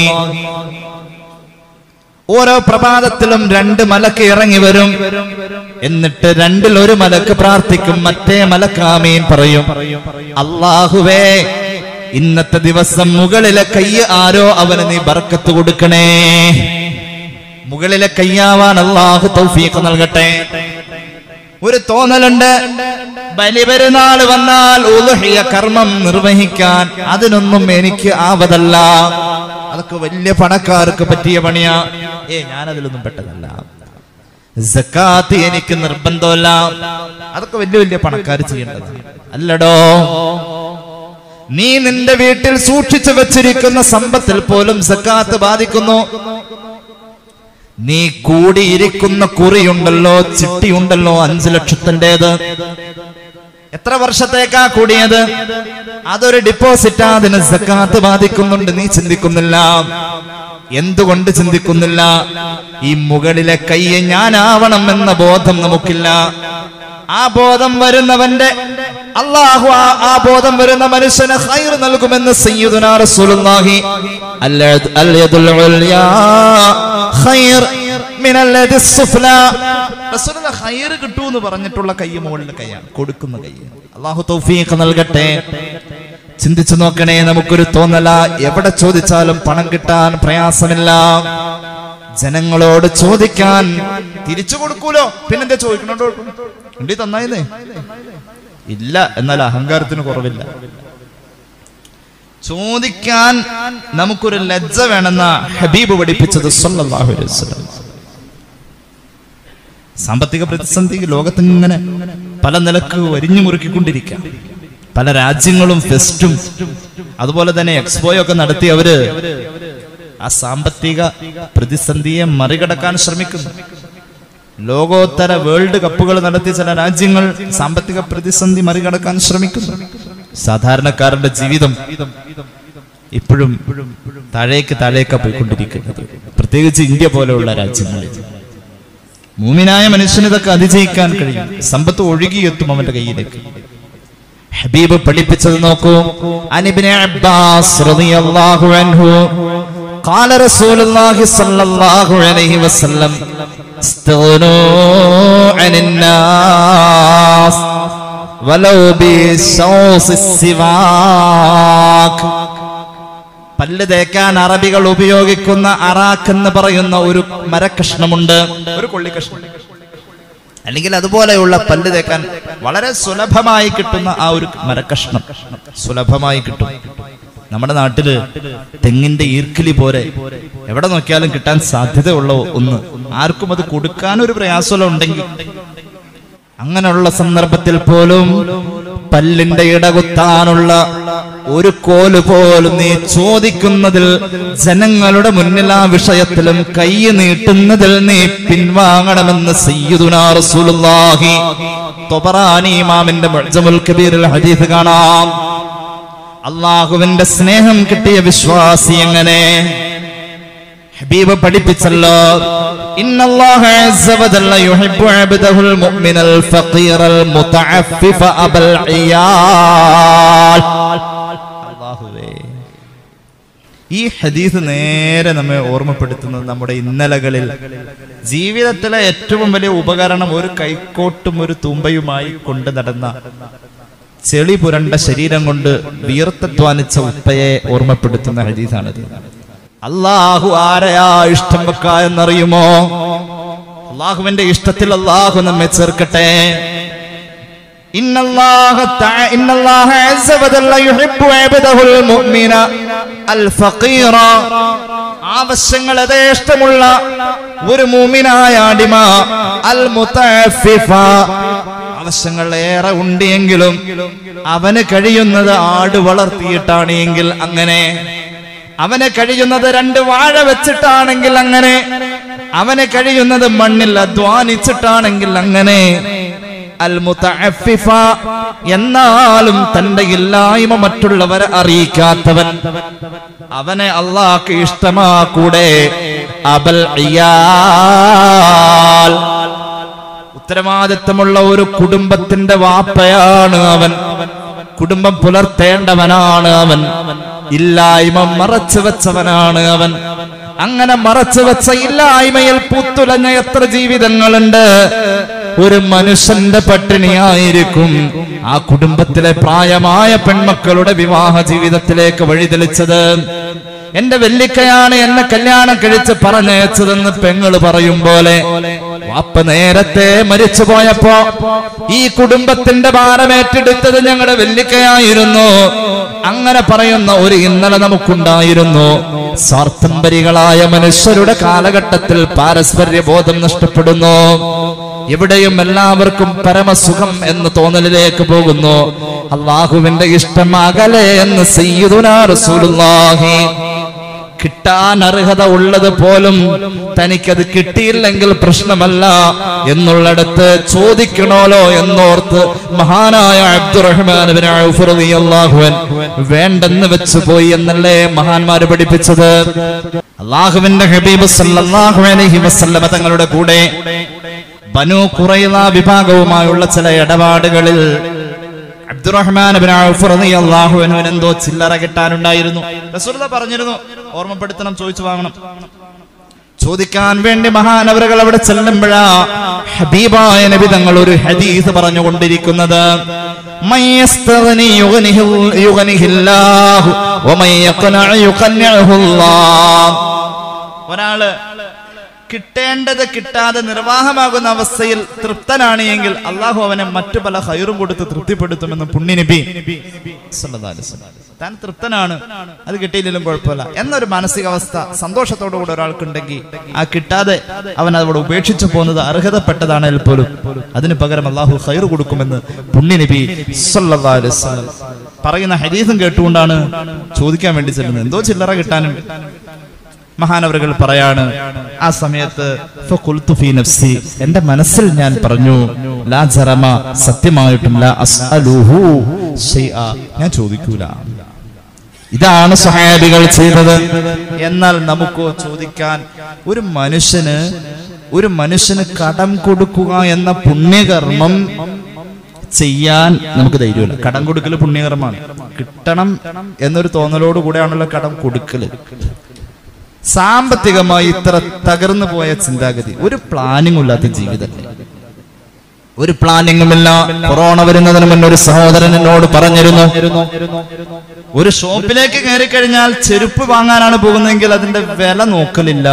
Speaker 1: ഓരോ പ്രഭാതത്തിലും രണ്ട് മലക്ക് ഇറങ്ങി വരും എന്നിട്ട് രണ്ടിൽ ഒരു മലക്ക് പ്രാർത്ഥിക്കും മറ്റേ മലക്കാമീൻ പറയും അള്ളാഹുവേ ഇന്നത്തെ ദിവസം മുകളിലെ കൈ ആരോ അവന് നീ ബർക്കത്ത് കൊടുക്കണേ മുകളിലെ കയ്യാവാൻ അള്ളാഹു തൗഫീഖ് നൽകട്ടെ ഒരു തോന്നലുണ്ട് ബലിപെരുന്നാൾ വന്നാൽ ഉലുഹിയ കർമ്മം നിർവഹിക്കാൻ അതിനൊന്നും എനിക്ക് ആവതല്ല അതൊക്കെ വലിയ പണക്കാർക്ക് പറ്റിയ പണിയാ ഏ ഞാൻ അതിലൊന്നും പെട്ടതല്ല സക്കാത്ത് എനിക്ക് നിർബന്ധമല്ല അതൊക്കെ വലിയ വലിയ പണക്കാർ ചെയ്യേണ്ടത് അല്ലടോ നീ നിന്റെ വീട്ടിൽ സൂക്ഷിച്ചു വെച്ചിരിക്കുന്ന സമ്പത്തിൽ പോലും സക്കാത്ത് ബാധിക്കുന്നു നീ കൂടിയിരിക്കുന്ന കുറിയുണ്ടല്ലോ ചിട്ടിയുണ്ടല്ലോ അഞ്ചു ലക്ഷത്തിൻ്റെത് എത്ര വർഷത്തേക്കാ കൂടിയത് അതൊരു ഡിപ്പോസിറ്റാ അതിന് സക്കാത്ത് ബാധിക്കുന്നുണ്ട് നീ ചിന്തിക്കുന്നില്ല എന്തുകൊണ്ട് ചിന്തിക്കുന്നില്ല ഈ മുകളിലെ കയ്യെ ഞാനാവണം എന്ന ബോധം നമുക്കില്ല ആ ബോധം വരുന്നവന്റെ അള്ളാഹു ആ- ആ ബോധം വരുന്ന മനുഷ്യന് ഹൈർ നൽകുമെന്ന് സയ്യിദുനാ റസൂലുള്ളാഹി അൽ- അൽ യദുൽ ഉൽയാ ഖൈർ മിനൽ യദി സുഫ്ലാ റസൂലുള്ള ഹൈർ കിട്ടൂ എന്ന് പറഞ്ഞിട്ടുള്ള കൈ മുകളിലെ കൈയാണ് കൊടുക്കുന്ന കൈ അള്ളാഹു തൗഫീഖ് നൽകട്ടെ ചിന്തിച്ചു നോക്കണേ നമുക്കൊരു തോന്നല എവിടെ ചോദിച്ചാലും പണം കിട്ടാൻ പ്രയാസമില്ല ജനങ്ങളോട് ചോദിക്കാൻ തിരിച്ചു കൊടുക്കൂലോ പിന്നെന്താ ചോദിക്കണോണ്ടോ ഉണ്ടി തന്നായിരുന്നേ ഇല്ല എന്നാൽ അഹങ്കാരത്തിന് കുറവില്ല ചോദിക്കാൻ നമുക്കൊരു ലജ്ജ വേണമെന്ന ഹബീബ് പഠിപ്പിച്ചത് സല്ലല്ലാഹു അലൈഹി വസല്ലം സാമ്പത്തിക പ്രതിസന്ധി ലോകത്തിങ്ങനെ പല നിലക്ക് വരിഞ്ഞു മുറുക്കിക്കൊണ്ടിരിക്കുക പല രാജ്യങ്ങളും ഫെസ്റ്റും അതുപോലെ തന്നെ എക്സ്പോയൊക്കെ നടത്തി അവര് ആ സാമ്പത്തിക പ്രതിസന്ധിയെ മറികടക്കാൻ ശ്രമിക്കുന്നു ലോകോത്തര വേൾഡ് കപ്പുകൾ നടത്തി ചില രാജ്യങ്ങൾ സാമ്പത്തിക പ്രതിസന്ധി മറികടക്കാൻ ശ്രമിക്കുന്നു സാധാരണക്കാരന്റെ ജീവിതം ഇപ്പോഴും താഴേക്ക് താഴേക്കാ പോയിക്കൊണ്ടിരിക്കുന്നത് പ്രത്യേകിച്ച് ഇന്ത്യ പോലെയുള്ള രാജ്യങ്ങളിൽ മൂമിനായ മനുഷ്യന് ഇതൊക്കെ അതിജയിക്കാൻ കഴിയും സമ്പത്ത് ഒഴുകിയെത്തും അവന്റെ കയ്യിലേക്ക് ഹബീബ് പഠിപ്പിച്ചത് നോക്കൂ അനിബിനെ അബ്ബാസ് റളിയല്ലാഹു അൻഹു قال رسول الله صلى الله عليه وسلم استغنوا عن الناس ولو بشوص السواك പല്ല് തേക്കാൻ അറബികൾ ഉപയോഗിക്കുന്ന അറാഖ് എന്ന് പറയുന്ന ഒരു മരക്കഷ്ണമുണ്ട് ഒരു കൊള്ളിക്കഷ്ണം അല്ലെങ്കിൽ അതുപോലെയുള്ള പല്ല് തേക്കാൻ വളരെ സുലഭമായി കിട്ടുന്ന ആ ഒരു മരക്കഷ്ണം സുലഭമായി കിട്ടും നമ്മുടെ നാട്ടില് തെങ്ങിന്റെ ഈർക്കിലി പോലെ എവിടെ നോക്കിയാലും കിട്ടാൻ സാധ്യതയുള്ള ഒന്ന് ആർക്കും അത് കൊടുക്കാൻ ഒരു പ്രയാസമല്ല ഉണ്ടെങ്കിൽ അങ്ങനെയുള്ള സന്ദർഭത്തിൽ പോലും പല്ലിന്റെ ഇടകുത്താനുള്ള ഒരു കോല് പോലും നീ ചോദിക്കുന്നതിൽ ജനങ്ങളുടെ മുന്നിൽ ആ വിഷയത്തിലും കൈ നീട്ടുന്നതിൽ നീ പിൻവാങ്ങണമെന്ന് സയ്യിദുനാ റസൂലുള്ളാഹി തൊബറാനി ഇമാമിന്റെ മുഅ്ജമുൽ കബീറിൽ ഹദീസ് കാണാം അള്ളാഹുവിന്റെ സ്നേഹം കിട്ടിയ വിശ്വാസി എങ്ങനെ ഹബീബ് പഠിപ്പിച്ചല്ലോ ഇന്നല്ലാഹ അസ്സ വജല്ല യുഹിബ്ബു അബ്ദഹുൽ മുഅ്മിനൽ ഫഖീറൽ മുതഅഫിഫ അബൽ ഇയാൽ അല്ലാഹുവേ ഈ ഹദീസ് നേരെ നമ്മെ ഓർമ്മപ്പെടുത്തുന്നത് നമ്മുടെ ഇന്നലകളിൽ ജീവിതത്തിലെ ഏറ്റവും വലിയ ഉപകരണം ഒരു കൈക്കോട്ടും ഒരു തൂമ്പയുമായി കൊണ്ട് നടന്ന ചെളി പുരണ്ട ശരീരം കൊണ്ട് വിയർത്തധ്വാനിച്ച ഉപ്പയെ ഓർമ്മപ്പെടുത്തുന്ന ഹദീസാണിത് അള്ളാഹു ആരെയാ ഇഷ്ടം വെക്ക എന്നറിയുമോ അള്ളാഹുവിന്റെ ഇഷ്ടത്തിൽ അള്ളാഹു നമ്മെ ചേർക്കട്ടെ ഇന്നല്ലാഹ തആ- ഇന്നല്ലാഹ അസ്സ വജല്ല യുഹിബ്ബു അബ്ദഹുൽ മുഅ്മിന അൽ ഫഖീറ ആവശ്യങ്ങൾ യഥേഷ്ടമുള്ള ഒരു മൂമിനായ അടിമ അൽ മുതഅഫിഫ ആവശ്യങ്ങൾ ഏറെ ഉണ്ട് എങ്കിലും അവന് കഴിയുന്നത് ആട് വളർത്തിയിട്ടാണ് എങ്കിൽ അങ്ങനെ അവന് കഴിയുന്നത് രണ്ട് വാഴ വെച്ചിട്ടാണെങ്കിൽ അങ്ങനെ അവന് കഴിയുന്നത് മണ്ണിൽ അധ്വാനിച്ചിട്ടാണെങ്കിൽ അങ്ങനെ അൽ മുതഅഫിഫ എന്നാലും തന്റെ ഇല്ലായ്മ മറ്റുള്ളവരെ അറിയിക്കാത്തവൻ അവനെ അള്ളാഹ്ക്ക് ഇഷ്ടമാ കൂടെ അബൽ ഇയാൽ ഉത്തരവാദിത്തമുള്ള ഒരു കുടുംബത്തിന്റെ വാപ്പയാണ് അവൻ കുടുംബം പുലർത്തേണ്ടവനാണ് അവൻ ഇല്ലായ്മ മറച്ചു വെച്ചവനാണ് അവൻ അങ്ങനെ മറച്ചു വെച്ച ഇല്ലായ്മയിൽ പൂത്തുലഞ്ഞ എത്ര ജീവിതങ്ങളുണ്ട് ഒരു മനുഷ്യന്റെ പട്ടിണിയായിരിക്കും ആ കുടുംബത്തിലെ പ്രായമായ പെൺമക്കളുടെ വിവാഹ ജീവിതത്തിലേക്ക് വഴിതെളിച്ചത് എന്റെ വെല്ലിക്കയാണ് എന്നെ കല്യാണം കഴിച്ച് പറഞ്ഞയച്ചതെന്ന് പെങ്ങള് പറയും പോലെ വാപ്പ നേരത്തെ മരിച്ചു പോയപ്പോ ഈ കുടുംബത്തിന്റെ ഭാരമേറ്റെടുത്തത് ഞങ്ങളുടെ വെല്ലിക്കയായിരുന്നു അങ്ങനെ പറയുന്ന ഒരു ഇന്നലെ നമുക്കുണ്ടായിരുന്നു സ്വാർത്ഥംബരികളായ മനുഷ്യരുടെ കാലഘട്ടത്തിൽ പാരസ്പര്യ ബോധം നഷ്ടപ്പെടുന്നു എവിടെയും എല്ലാവർക്കും പരമസുഖം എന്ന് തോന്നലിലേക്ക് പോകുന്നു അള്ളാഹുവിന്റെ ഇഷ്ടം അകലെ എന്ന് സയ്യിദുനാ റസൂലുള്ളാഹി കിട്ടാൻ അർഹത ഉള്ളത് പോലും തനിക്കത് കിട്ടിയില്ലെങ്കിൽ പ്രശ്നമല്ല എന്നുള്ളിടത്ത് ചോദിക്കണോലോ എന്നോർത്ത് മഹാനായ അബ്ദുറഹ്മാൻ ഇബ്നു ഔഫ് റളിയല്ലാഹു അൻ വേണ്ടെന്ന് വെച്ചു പോയി എന്നല്ലേ മഹാന്മാര് പഠിപ്പിച്ചത് അള്ളാഹുവിന്റെ ഹബീബ് സല്ലല്ലാഹു അലൈഹി വസല്ലമ തങ്ങളുടെ കൂടെ ബനു ഖുറൈള വിഭാഗവുമായുള്ള ചില ഇടപാടുകളിൽ അബ്ദുറഹ്മാൻ ഇബ്നു ഔഫ് റളിയല്ലാഹു അൻഹുവിന് എന്തോ ചില്ലറ കിട്ടാനുണ്ടായിരുന്നു റസൂലുള്ളാഹി പറഞ്ഞിരുന്നു ഓർമ്മപ്പെടുത്തണം ചോദിച്ചു വാങ്ങണം ചോദിക്കാൻ വേണ്ടി മഹാനവറുകൾ അവിടെ ചെല്ലുമ്പോഴാ ഹബീബായ നബി തങ്ങൾ ഒരു ഹദീസ് പറഞ്ഞുകൊണ്ടിരിക്കുന്നത് "മൻ യസ്തഗ്നി യുഗ്നിഹിൽ- യുഗ്നിഹില്ലാഹു വമൻ യഖ്നഅ യുഖന്നിഅഹുല്ലാഹ്." ഒരാള് കിട്ടേണ്ടത് കിട്ടാതെ നിർവാഹമാകുന്ന അവസ്ഥയിൽ തൃപ്തനാണ് എങ്കിൽ അള്ളാഹു അവനെ മറ്റു പല ഹൈറും കൊടുത്ത് തൃപ്തിപ്പെടുത്തുമെന്ന് പുണ്യനബി സല്ലല്ലാഹു അലൈഹി വസല്ലം. താൻ തൃപ്തനാണ് അത് കിട്ടിയില്ലെങ്കിലും കുഴപ്പമില്ല എന്നൊരു മാനസികാവസ്ഥ സന്തോഷത്തോടു കൂടെ ഒരാൾക്കുണ്ടെങ്കിൽ ആ കിട്ടാതെ അവൻ അതോടെ ഉപേക്ഷിച്ചു പോകുന്നത് അർഹതപ്പെട്ടതാണ് പോലും അതിന് പകരം അള്ളാഹു ഹൈർ കൊടുക്കുമെന്ന് പുണ്യനബി സല്ലല്ലാഹു അലൈഹി വസല്ലം പറയുന്ന ഹരീസും കേട്ടുകൊണ്ടാണ് ചോദിക്കാൻ വേണ്ടി ചെല്ലുന്നത് എന്തോ ചില്ലറ കിട്ടാനും മഹാനവറുകൾ പറയാണ് ആ സമയത്ത് ഫഖുൽതു ഫീ നഫ്സി എന്റെ മനസ്സിൽ ഞാൻ പറഞ്ഞു ലാ ജറമ സത്യമായിട്ടും ലാ അസ്അലുഹു ശൈഅ ഞാൻ ചോദിക്കൂല ഇതാണ് സഹാബികൾ ചെയ്തത് എന്നാൽ നമുക്കോ ചോദിക്കാൻ ഒരു മനുഷ്യന് ഒരു മനുഷ്യന് കടം കൊടുക്കുക എന്ന പുണ്യകർമ്മം ചെയ്യാൻ നമുക്ക് ധൈര്യമില്ല കടം കൊടുക്കൽ പുണ്യകർമ്മമാണ് കിട്ടണം എന്നൊരു തോന്നലോട് കൂടെയാണല്ലോ കടം കൊടുക്കല് സാമ്പത്തികമായി ഇത്ര തകർന്നു പോയ ചിന്താഗതി ഒരു പ്ലാനിങ് ഇല്ലാത്ത ജീവിതമല്ലേ ഒരു പ്ലാനിങ്ങുമില്ല കൊറോണ വരുന്നതിന് മുന്നേ ഒരു സഹോദരൻ എന്നോട് പറഞ്ഞിരുന്നു ഒരു ഷോപ്പിലേക്ക് കയറി കഴിഞ്ഞാൽ ചെരുപ്പ് വാങ്ങാനാണ് പോകുന്നതെങ്കിൽ അതിന്റെ വില നോക്കലില്ല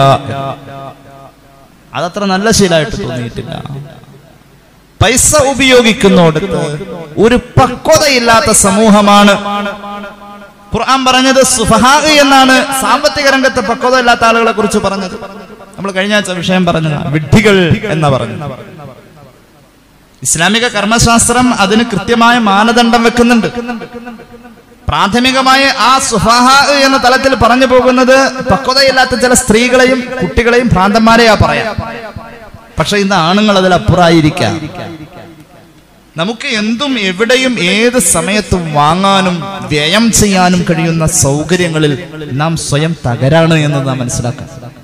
Speaker 1: അതത്ര നല്ല ശീലമായിട്ട് തോന്നിയിട്ടില്ല പൈസ ഉപയോഗിക്കുന്നോടത്ത് ഒരു പക്വതയില്ലാത്ത സമൂഹമാണ് ഖുർആൻ പറഞ്ഞത് സുഫഹാ എന്നാണ് സാമ്പത്തിക രംഗത്ത് പക്വത ഇല്ലാത്ത ആളുകളെ കുറിച്ച് പറഞ്ഞത് നമ്മൾ കഴിഞ്ഞ ആഴ്ച വിഷയം പറഞ്ഞത് വിഡ്ഢികൾ എന്ന പറഞ്ഞു ഇസ്ലാമിക കർമ്മശാസ്ത്രം അതിന് കൃത്യമായ മാനദണ്ഡം വെക്കുന്നുണ്ട് പ്രാഥമികമായ ആ സുഫാഹ എന്ന തലത്തിൽ പറഞ്ഞു പോകുന്നത് പക്വതയില്ലാത്ത ചില സ്ത്രീകളെയും കുട്ടികളെയും ഭ്രാന്തന്മാരെയാ പറയാം പക്ഷെ ഇന്ന് ആണുങ്ങൾ അതിൽ അപ്പുറായിരിക്കാം നമുക്ക് എന്തും എവിടെയും ഏത് സമയത്തും വാങ്ങാനും വ്യയം ചെയ്യാനും കഴിയുന്ന സൗകര്യങ്ങളിൽ നാം സ്വയം തകരാണ് എന്ന് നാം മനസ്സിലാക്കാം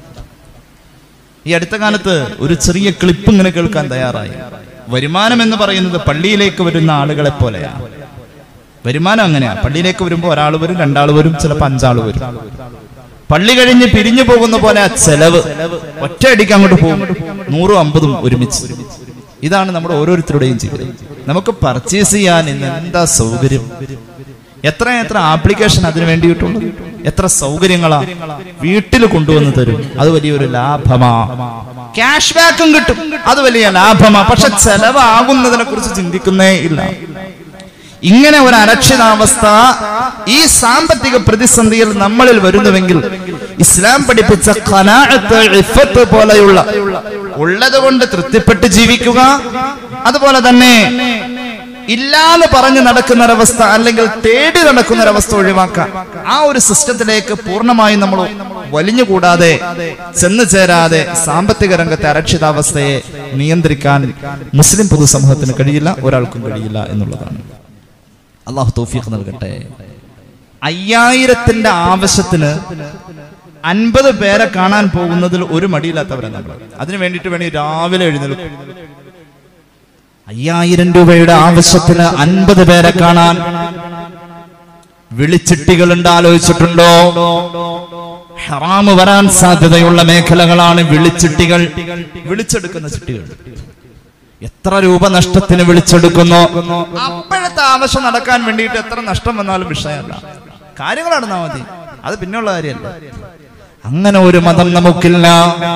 Speaker 1: ഈ അടുത്ത കാലത്ത് ഒരു ചെറിയ ക്ലിപ്പ് ഇങ്ങനെ കേൾക്കാൻ തയ്യാറായി വരുമാനം എന്ന് പറയുന്നത് പള്ളിയിലേക്ക് വരുന്ന ആളുകളെ പോലെയാണ് വരുമാനം അങ്ങനെയാ പള്ളിയിലേക്ക് വരുമ്പോൾ ഒരാൾ വരും രണ്ടാൾ വരും ചിലപ്പോൾ അഞ്ചാൾ വരും പള്ളി കഴിഞ്ഞ് പിരിഞ്ഞു പോകുന്ന പോലെ ആ ചെലവ് ഒറ്റയടിക്ക് അങ്ങോട്ട് പോകും നൂറും അമ്പതും ഒരുമിച്ച് ഇതാണ് നമ്മുടെ ഓരോരുത്തരുടെയും ജീവിതം നമുക്ക് പർച്ചേസ് ചെയ്യാൻ ഇന്ന് എന്താ സൗകര്യം എത്ര എത്ര ആപ്ലിക്കേഷൻ അതിന് വേണ്ടിയിട്ടുള്ളൂ എത്ര സൗകര്യങ്ങളാ വീട്ടിൽ കൊണ്ടുവന്ന് തരും അത് വലിയൊരു ലാഭമാ ക്യാഷ് ബാക്കും കിട്ടും അത് വലിയ ലാഭമാ പക്ഷെ ചെലവാകുന്നതിനെ കുറിച്ച് ചിന്തിക്കുന്നേ ഇല്ല ഇങ്ങനെ ഒരു അരക്ഷിതാവസ്ഥ ഈ സാമ്പത്തിക പ്രതിസന്ധിയിൽ നമ്മളിൽ വരുന്നുവെങ്കിൽ ഇസ്ലാം പഠിപ്പിച്ച ഖനാഅത്ത്, ഇഫത്ത് പോലെയുള്ള ഉള്ളത് കൊണ്ട് തൃപ്തിപ്പെട്ട് ജീവിക്കുക അതുപോലെ തന്നെ ഇല്ലാന്ന് പറഞ്ഞു നടക്കുന്ന ഒരവസ്ഥ അല്ലെങ്കിൽ തേടി നടക്കുന്ന ഒരവസ്ഥ ഒഴിവാക്കാം ആ ഒരു സിസ്റ്റത്തിലേക്ക് പൂർണ്ണമായും നമ്മൾ വലിഞ്ഞുകൂടാതെ ചെന്നു ചേരാതെ സാമ്പത്തിക രംഗത്തെ അരക്ഷിതാവസ്ഥയെ നിയന്ത്രിക്കാൻ മുസ്ലിം പൊതുസമൂഹത്തിന് കഴിയില്ല ഒരാൾക്കും കഴിയില്ല എന്നുള്ളതാണ് അള്ളാഹു തൗഫീഖ് നൽകട്ടെ അയ്യായിരത്തിന്റെ ആവശ്യത്തിന് അൻപത് പേരെ കാണാൻ പോകുന്നതിൽ ഒരു മടിയില്ലാത്തവരാണ് നമ്മൾ അതിനു വേണ്ടിയിട്ട് വേണി രാവിലെ എഴുന്നേൽക്കും അയ്യായിരം രൂപയുടെ ആവശ്യത്തിന് അൻപത് പേരെ കാണാൻ വിളിച്ചിട്ടികളുണ്ട് ആലോചിച്ചിട്ടുണ്ടോ ഹറാമ് വരാൻ സാധ്യതയുള്ള മേഖലകളാണ് വിളിച്ചിട്ടികൾ വിളിച്ചെടുക്കുന്ന ചിട്ടികൾ എത്ര രൂപ നഷ്ടത്തിന് വിളിച്ചെടുക്കുന്നു അപ്പോഴത്തെ ആവശ്യം നടക്കാൻ വേണ്ടിയിട്ട് എത്ര നഷ്ടം വന്നാലും വിഷയമല്ല കാര്യങ്ങൾ നടന്നാൽ മതി അത് പിന്നെയുള്ള കാര്യമല്ല അങ്ങനെ ഒരു മതം നമുക്കില്ല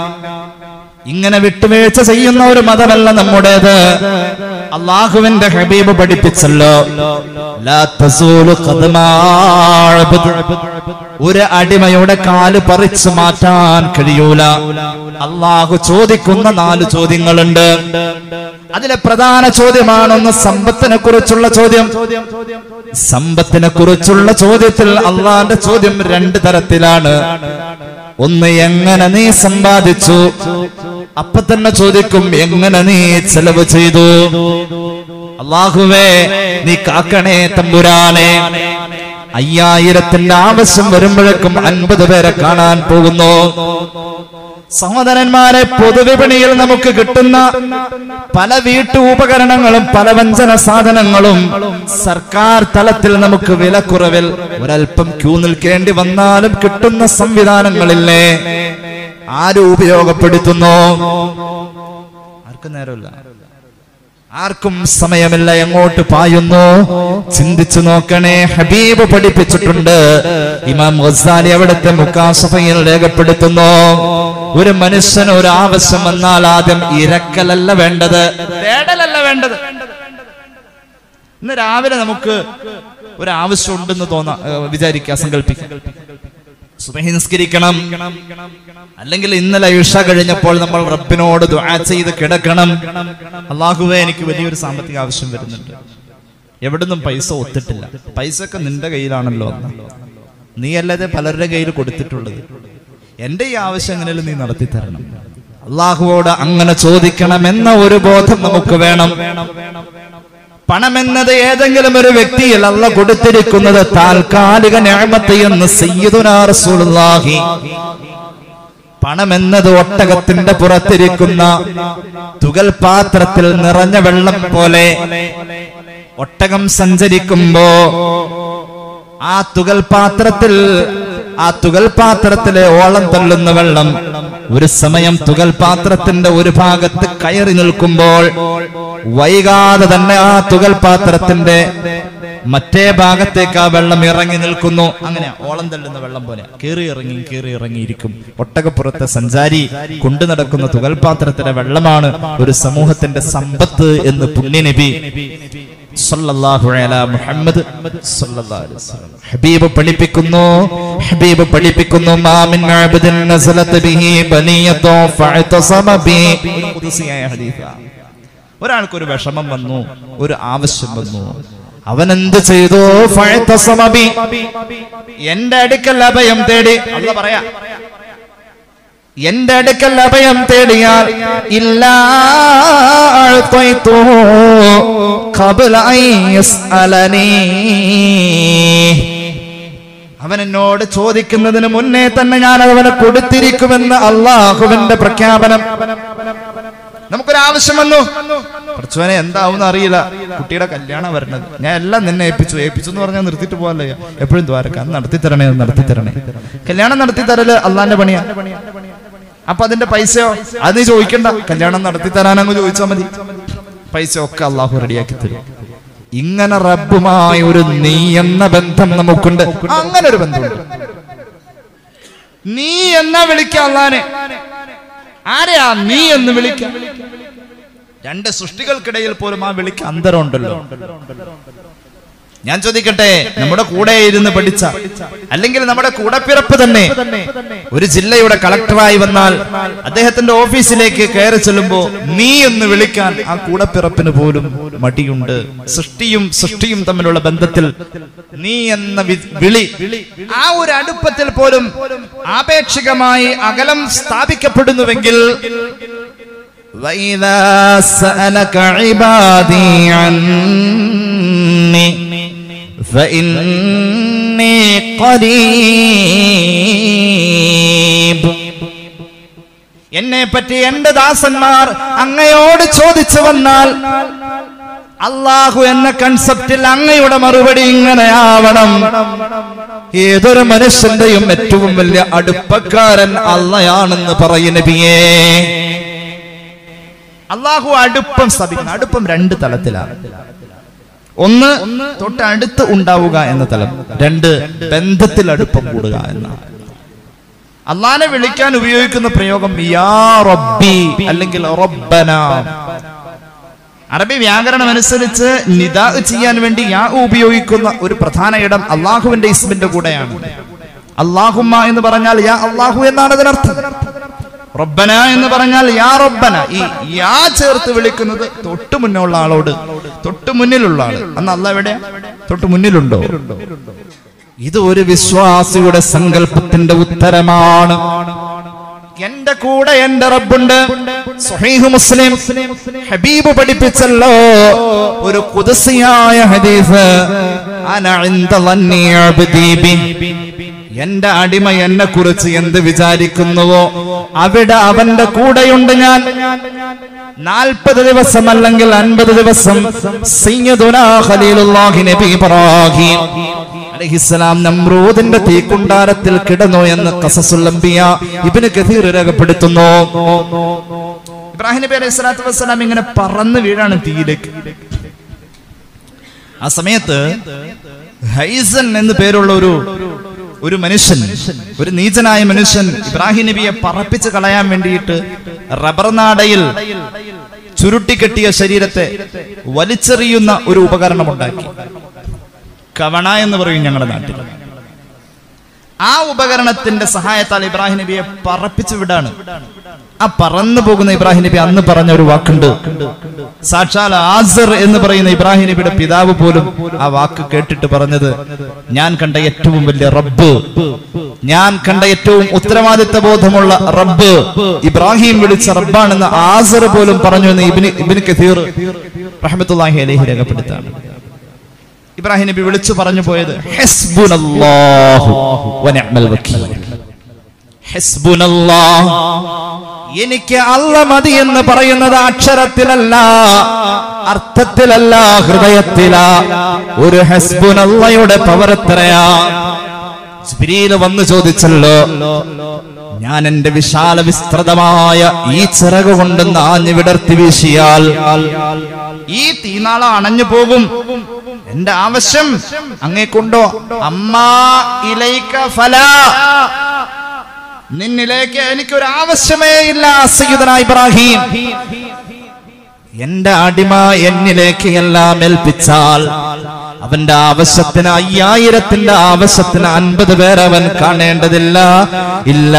Speaker 1: ഇങ്ങനെ വിട്ടുവീഴ്ച ചെയ്യുന്ന ഒരു മതമല്ല നമ്മുടേത് അള്ളാഹുവിന്റെ ഹബീബ് പഠിപ്പിച്ചല്ലോ ലാ തസൂലു ഖദമാ അബ്ദ്. ഒരു അടിമയുടെ കാല് പറിച്ചു മാറ്റാൻ കഴിയൂല അള്ളാഹു ചോദിക്കുന്ന നാല് ചോദ്യങ്ങളുണ്ട് അതിലെ പ്രധാന ചോദ്യമാണ് ഒന്ന് സമ്പത്തിനെ കുറിച്ചുള്ള ചോദ്യം സമ്പത്തിനെ കുറിച്ചുള്ള ചോദ്യത്തിൽ അള്ളാന്റെ ചോദ്യം രണ്ട് തരത്തിലാണ് ഒന്ന് എങ്ങനെ നീ സമ്പാദിച്ചു അപ്പൊ തന്നെ ചോദിക്കും എങ്ങനെ നീ ചെലവ് ചെയ്തു അള്ളാഹുവേ നീ കാക്കണേ തമ്പുരാനെ അയ്യായിരത്തിന്റെ ആവശ്യം വരുമ്പോഴേക്കും അൻപത് പേരെ കാണാൻ പോകുന്നു സഹോദരന്മാരെ പൊതുവിപണിയിൽ നമുക്ക് കിട്ടുന്ന പല വീട്ടു ഉപകരണങ്ങളും പല വ്യഞ്ജന സാധനങ്ങളും സർക്കാർ തലത്തിൽ നമുക്ക് വിലക്കുറവിൽ ഒരൽപ്പം ക്യൂ നിൽക്കേണ്ടി വന്നാലും കിട്ടുന്ന സംവിധാനങ്ങളില്ലേ ആരും ഉപയോഗപ്പെടുത്തുന്നു ആർക്കും നേരമില്ല ആർക്കും സമയമില്ല എങ്ങോട്ട് പായുന്നു ചിന്തിച്ചു നോക്കണേ ഹബീബ് പഠിപ്പിച്ചിട്ടുണ്ട് ഇമാം ഗസാലി അവിടുത്തെ മുക്കാസഫയിൽ രേഖപ്പെടുത്തുന്നു ഒരു മനുഷ്യന് ഒരു ആവശ്യം വന്നാൽ ആദ്യം ഇരക്കലല്ല വേണ്ടത് തേടലല്ല വേണ്ടത് ഇന്ന് രാവിലെ നമുക്ക് ഒരു ആവശ്യം ഉണ്ടെന്ന് തോന്നാ വിചാരിക്കുക സങ്കല്പിക്കാം സുബഹി നിസ്കരിക്കണം അല്ലെങ്കിൽ ഇന്നലെ ഇഷ കഴിഞ്ഞപ്പോൾ നമ്മൾ റബ്ബിനോട് ദുആ ചെയ്ത് കിടക്കണം അള്ളാഹുവേ എനിക്ക് വലിയൊരു സാമ്പത്തിക ആവശ്യം വരുന്നുണ്ട് എവിടുന്നും പൈസ ഒത്തിട്ടില്ല പൈസ ഒക്കെ നിന്റെ കയ്യിലാണല്ലോ എന്ന് നീ അല്ലാതെ പലരുടെ കയ്യിൽ കൊടുത്തിട്ടുള്ളത് എന്റെ ഈ ആവശ്യം എങ്ങനെയും നീ നടത്തി തരണം അള്ളാഹുവോട് അങ്ങനെ ചോദിക്കണമെന്ന ഒരു ബോധം നമുക്ക് വേണം പണമെന്നത് ഏതെങ്കിലും ഒരു വ്യക്തിയിൽ അല്ല കൊടുത്തിരിക്കുന്നത് താൽക്കാലിക ഞാമത്ത് എന്ന് സയ്യിദുനാ റസൂലുള്ളാഹി പണമെന്നത് ഒട്ടകത്തിന്റെ പുറത്തിരിക്കുന്ന തുകൽ പാത്രത്തിൽ നിറഞ്ഞ വെള്ളം പോലെ ഒട്ടകം സഞ്ചരിക്കുമ്പോ ആ തുകൽ പാത്രത്തിൽ ആ തുകൽ പാത്രത്തിലെ ഓളം തള്ളുന്ന വെള്ളം ഒരു സമയം തുകൽ പാത്രത്തിന്റെ ഒരു ഭാഗത്ത് കയറി നിൽക്കുമ്പോൾ വൈകാതെ തന്നെ ആ തുകൽ പാത്രത്തിന്റെ മറ്റേ ഭാഗത്തേക്ക് ആ വെള്ളം ഇറങ്ങി നിൽക്കുന്നു അങ്ങനെ ഓളം തള്ളുന്ന വെള്ളം പോലെ കയറി ഇറങ്ങി കയറി ഇറങ്ങിയിരിക്കും ഒട്ടകപ്പുറത്തെ സഞ്ചാരി കൊണ്ടു നടക്കുന്ന തുകൽപാത്രത്തിലെ വെള്ളമാണ് ഒരു സമൂഹത്തിന്റെ സമ്പത്ത് എന്ന് പുണ്യനബി സല്ലല്ലാഹു അലാ മുഹമ്മദ് സല്ലല്ലാഹു അലൈഹി വസല്ലം ഹബീബ് പഠിപ്പിക്കുന്നു ഹബീബ് പഠിപ്പിക്കുന്നു മാ മിൻ അബ്ദിൻ നസലത് ബിഹി ബനിയതു ഫഅതസമ ബി ഖുദ്സിയായ ഹദീസാണ് ഒരാൾക്ക് ഒരു വിഷമം വന്നു ഒരു ആവശ്യം വന്നു അവൻ എന്ത് ചെയ്തു ഫഅതസമ ബി എന്റെ അടുക്കൽ അഭയം തേടി അല്ല പറയാ എന്റെ അടുക്കൽ അഭയം തേടിയാൽ ഇല്ലാ അഅ്തൈതുഹു ഖബ്ല അൻ യസ്അലനീ അവൻ എന്നോട് ചോദിക്കുന്നതിന് മുന്നേ തന്നെ ഞാൻ അവന് കൊടുത്തിരിക്കുമെന്ന് അള്ളാഹുവിന്റെ പ്രഖ്യാപനം നമുക്കൊരു ആവശ്യം വന്നു കുറച്ചുവനെ എന്താവും അറിയില്ല കുട്ടിയുടെ കല്യാണം വരണത് ഞാൻ എല്ലാം നിന്നെ ഏൽപ്പിച്ചു ഏൽപ്പിച്ചു എന്ന് പറഞ്ഞാൽ നിർത്തിയിട്ട് പോകല്ലേ എപ്പോഴും ദ്വാരക്ക അത് നടത്തി തരണേ അത് നടത്തി തരണേ കല്യാണം നടത്തി തരല് അള്ളാന്റെ പണിയാ അപ്പൊ അതിന്റെ പൈസയോ അത് നീ ചോദിക്കണ്ട കല്യാണം നടത്തി തരാനങ്ങ് ചോദിച്ചാൽ മതി പൈസ ഒക്കെ അള്ളാഹു റെഡിയാക്കി തരും ഇങ്ങനെ റബ്ബുമായി ഒരു നീ എന്ന ബന്ധം നമുക്കുണ്ട് അങ്ങനെ ഒരു ബന്ധമുണ്ട് നീ എന്നാ വിളിക്കാം അള്ളാനെ ആരെയാ നീ എന്ന് വിളിക്കാം രണ്ട് സൃഷ്ടികൾക്കിടയിൽ പോലും ആ വിളിക്ക് അന്തരമുണ്ടല്ലോ ഞാൻ ചോദിക്കട്ടെ നമ്മുടെ കൂടെ ഇരുന്ന് പഠിച്ച അല്ലെങ്കിൽ നമ്മുടെ കൂടപ്പിറപ്പ് തന്നെ ഒരു ജില്ലയുടെ കളക്ടറായി വന്നാൽ അദ്ദേഹത്തിന്റെ ഓഫീസിലേക്ക് കയറി ചെല്ലുമ്പോ നീ എന്ന് വിളിക്കാൻ ആ കൂടപ്പിറപ്പിന് പോലും മടിയുണ്ട് സൃഷ്ടിയും സൃഷ്ടിയും തമ്മിലുള്ള ബന്ധത്തിൽ നീ എന്ന വി- വിളി ആ ഒരു അടുപ്പത്തിൽ പോലും ആപേക്ഷികമായി അകലം സ്ഥാപിക്കപ്പെടുന്നുവെങ്കിൽ وإذا سألك عبادي عني فإني قريب എന്നെ പറ്റി എന്റെ ദാസന്മാർ അങ്ങയോട് ചോദിച്ചു വന്നാൽ അള്ളാഹു എന്ന കൺസെപ്റ്റിൽ അങ്ങയുടെ മറുപടി ഇങ്ങനെയാവണം ഏതൊരു മനുഷ്യന്റെയും ഏറ്റവും വലിയ അടുപ്പക്കാരൻ അള്ളയാണെന്ന് പറയും നബിയേ അള്ളാഹു അടുപ്പം സ്ഥാപിക്കണം അടുപ്പം രണ്ട് തലത്തിലാണ് ഒന്ന് തൊട്ടടുത്ത് ഉണ്ടാവുക എന്ന തലം രണ്ട് ബന്ധത്തിൽ അടുപ്പം കൂടുക എന്നാണ് അള്ളാനെ വിളിക്കാൻ ഉപയോഗിക്കുന്ന പ്രയോഗം യാ റബ്ബി അല്ലെങ്കിൽ റബ്ബന അറബി വ്യാകരണം അനുസരിച്ച് നിദാ ചെയ്യാൻ വേണ്ടി യാ ഉപയോഗിക്കുന്ന ഒരു പ്രധാന ഇടം അള്ളാഹുവിന്റെ ഇസ്മിന്റെ കൂടെയാണ് അള്ളാഹുമ്മ എന്ന് പറഞ്ഞാൽ യാ അള്ളാഹു എന്നാണ് അതിനർത്ഥം റബ്ബന എന്ന് പറഞ്ഞാൽ യാ റബ്ബന ഈ യാ ചേർത്ത് വിളിക്കുന്നത് തൊട്ടു മുന്നുള്ള ആളോട് തൊട്ടു മുന്നിലുള്ള ആള് അന്ന് അല്ല എവിടെ തൊട്ടു മുന്നിലുണ്ടോ ഇത് ഒരു വിശ്വാസിയുടെ സങ്കല്പത്തിന്റെ ഉത്തരമാണ് എന്റെ കൂടെ എന്റെ റബ്ബുണ്ട് സ്വഹീഹ് മുസ്ലിം ഹബീബ് പഠിപ്പിച്ചല്ലോ ഒരു കുദസിയായ ഹദീസ് അന ഇൻദ ളന്നി അബ്ദി ബി. എന്റെ അടിമ എന്നെ കുറിച്ച് എന്ത് വിചാരിക്കുന്നുവോ അവിടെ അവന്റെ കൂടെയുണ്ട് ഞാൻ നാൽപ്പത് ദിവസം അല്ലെങ്കിൽ അൻപത് ദിവസം സയ്യിദുനാ ഖലീലുല്ലാഹി നബി ഇബ്രാഹിം അലൈഹിസ്സലാം നമ്രൂദിന്റെ തീക്കുണ്ടാരത്തിൽ കിടന്നു എന്ന് ഖസസുൽ അംബിയ ഇബ്നു കഥീർ രേഖപ്പെടുത്തുന്നു ഇബ്രാഹിം നബി അലൈഹി സ്വലാത്തു വസ്സലാം ഇങ്ങനെ പറന്ന് വീഴാണ് തീയിലേക്ക് ആ സമയത്ത് ഹൈസൻ എന്ന് പേരുള്ള ഒരു ഒരു മനുഷ്യൻ ഒരു നീചനായ മനുഷ്യൻ ഇബ്രാഹിം നബിയെ പറപ്പിച്ച് കളയാൻ വേണ്ടിയിട്ട് റബ്ബർ നാടയിൽ ചുരുട്ടിക്കെട്ടിയ ശരീരത്തെ വലിച്ചെറിയുന്ന ഒരു ഉപകരണം ഉണ്ടാക്കി കവണ എന്ന് പറയും ഞങ്ങളുടെ നാട്ടിൽ ആ ഉപകരണത്തിന്റെ സഹായത്താൽ ഇബ്രാഹിം നബിയെ പറപ്പിച്ചു വിടാണ് ആ പറന്നു പോകുന്ന ഇബ്രാഹിം നബി അന്ന് പറഞ്ഞ ഒരു വാക്കുണ്ട് സാക്ഷാൽ ആസർ എന്ന് പറയുന്ന ഇബ്രാഹിം നബിയുടെ പിതാവ് പോലും ആ വാക്ക് കേട്ടിട്ട് പറഞ്ഞത് ഞാൻ കണ്ട ഏറ്റവും വലിയ റബ്ബ് ഞാൻ കണ്ട ഏറ്റവും ഉത്തരവാദിത്ത ബോധമുള്ള റബ്ബ് ഇബ്രാഹിം വിളിച്ച റബ്ബാണെന്ന് ആസർ പോലും പറഞ്ഞു എന്ന് ഇബിന് ഇബിന് കഥീർ റഹ്മത്തുള്ളാഹി അലൈഹി രേഖപ്പെടുത്താണ് ഇബ്രാഹിം നബി വിളിച്ചു പറഞ്ഞു പോയത് ഹസ്ബുനല്ലാഹു വനിഅ്മൽ വക്കീൽ ഹസ്ബുനല്ലാഹ് എനിക്ക് അല്ല മതി എന്ന് പറയുന്നത് അക്ഷരത്തിലല്ല അർത്ഥത്തിലല്ല ഹൃദയത്തിലാ ഒരു ഹസ്ബുനല്ലയുടെ പവർ എത്രയാ ജിബ്രീൽ വന്ന് ചോദിച്ചല്ലോ ഞാൻ എന്റെ വിശാല വിസ്തൃതമായ ഈ ചിറക് കൊണ്ട് നാഞ്ഞു വിടർത്തി വീശിയാൽ ഈ തീനാള അണഞ്ഞു പോകും എന്റെ ആവശ്യം അങ്ങേക്കുണ്ടോ അമ്മാ ഇലൈക ഫല നിന്നിലേക്ക് എനിക്കൊരു ആവശ്യമേ ഇല്ല സയ്യിദന ഇബ്രാഹിം എന്റെ അടിമ എന്നിലേക്ക് എല്ലാം ഏൽപ്പിച്ചാൽ അവന്റെ ആവശ്യത്തിന് അയ്യായിരത്തിന്റെ ആവശ്യത്തിന് അൻപത് പേർ അവൻ കാണേണ്ടതില്ല ഇല്ല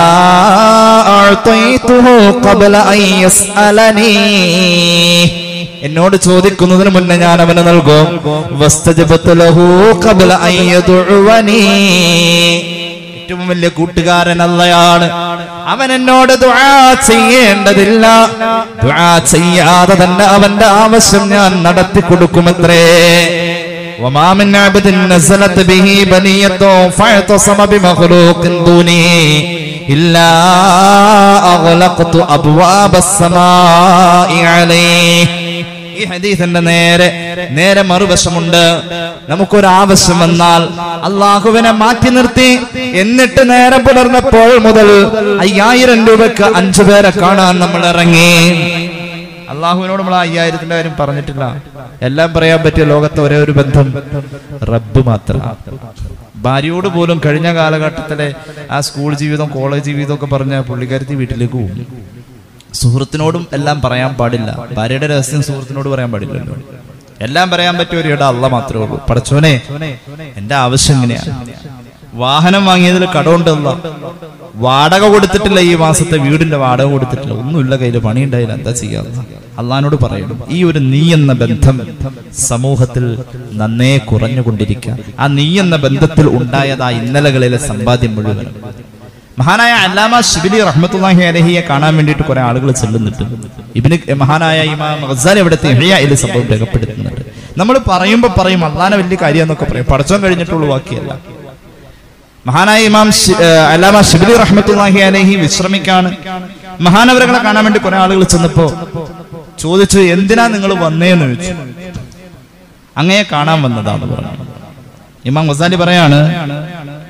Speaker 1: അഅ്തൈതുഹു ഖബ്ല അൻ യസ്അലനീ. എന്നോട് ചോദിക്കുന്നതിന് മുന്നേ ഞാൻ അവന് നൽകും വസ്തജബത്തു ലഹു ഖബ്ല അൻ യദ്ഉവനീ. ഏറ്റവും വലിയ കൂട്ടുകാരൻ അല്ലയാണ് അവൻ എന്നോട് ദുആ ചെയ്യേണ്ടതില്ല ദുആ ചെയ്യാതെ തന്നെ അവന്റെ ആവശ്യം ഞാൻ നടത്തി കൊടുക്കുമത്രേ وما من عبد نزلت به بنية فاعتصم بمخلوق دوني إلا أغلقت أبواب السماء عليه ഈ ഹദീസിന്റെ നേരെ നേരെ മറുവശമുണ്ട് നമുക്കൊരാവശ്യം വന്നാൽ അള്ളാഹുവിനെ മാറ്റി നിർത്തി എന്നിട്ട് നേരെ പുലർന്നപ്പോൾ മുതൽ അയ്യായിരം രൂപക്ക് അഞ്ചു പേരെ കാണാൻ നമ്മൾ ഇറങ്ങി അള്ളാഹുവിനോട് നമ്മൾ ആ അയ്യായിരത്തിന്റെ കാര്യം പറഞ്ഞിട്ടില്ല എല്ലാം പറയാൻ പറ്റിയ ലോകത്തെ ഒരേ ഒരു ബന്ധം റബ്ബ് മാത്രം ഭാര്യയോട് പോലും കഴിഞ്ഞ കാലഘട്ടത്തിലെ ആ സ്കൂൾ ജീവിതം കോളേജ് ജീവിതം ഒക്കെ പറഞ്ഞ പുള്ളിക്കാരത്തി വീട്ടിലേക്ക് പോകും സുഹൃത്തിനോടും എല്ലാം പറയാൻ പാടില്ല ഭാര്യയുടെ രഹസ്യം സുഹൃത്തിനോട് പറയാൻ പാടില്ലല്ലോ എല്ലാം പറയാൻ പറ്റിയ ഒരു ഇട അല്ല മാത്രമേ ഉള്ളൂ പടച്ചോനെ എന്റെ ആവശ്യം ഇങ്ങനെയാണ് വാഹനം വാങ്ങിയതിൽ കടമുണ്ടല്ല വാടക കൊടുത്തിട്ടില്ല ഈ മാസത്തെ വീടിന്റെ വാടക കൊടുത്തിട്ടില്ല ഒന്നുമില്ല കയ്യിൽ പണിയുണ്ടായില്ല എന്താ ചെയ്യാന്ന് അള്ളഹാനോട് പറയണം ഈ ഒരു നീ എന്ന ബന്ധം സമൂഹത്തിൽ നന്നേ കുറഞ്ഞുകൊണ്ടിരിക്കുക ആ നീ എന്ന ബന്ധത്തിൽ ഉണ്ടായതാ ഇന്നലകളിലെ സമ്പാദ്യം മുഴുവൻ മഹാനായ അല്ലാമ ഷിബിലി റഹ്മത്തുല്ലാഹി അലഹിയെ കാണാൻ വേണ്ടിയിട്ട് കുറെ ആളുകൾ ചെല്ലുന്നുണ്ട് ഇബിന് മഹാനായ ഇമാം ഗസാലി അവിടുത്തെ ഇഹ്യാഇൽ സംഭവം രേഖപ്പെടുത്തുന്നുണ്ട് നമ്മൾ പറയുമ്പോൾ പറയും അള്ളാനെ വലിയ കാര്യം എന്നൊക്കെ പറയും പഠിച്ചോൻ കഴിഞ്ഞിട്ടുള്ള വാക്കിയല്ല മഹാനായ ഇമാം ശി- ഏഹ് അല്ലാമ ഷിബിലി റഹ്മത്തുല്ലാഹി അലഹി വിശ്രമിക്കാണ് മഹാനവരങ്ങളെ കാണാൻ വേണ്ടി കുറെ ആളുകൾ ചെന്നപ്പോ ചോദിച്ചു എന്തിനാ നിങ്ങൾ വന്നേന്ന് ചോദിച്ചു അങ്ങയെ കാണാൻ വന്നതാന്ന് പറഞ്ഞു ഇമാം ഗസാലി പറയാണ്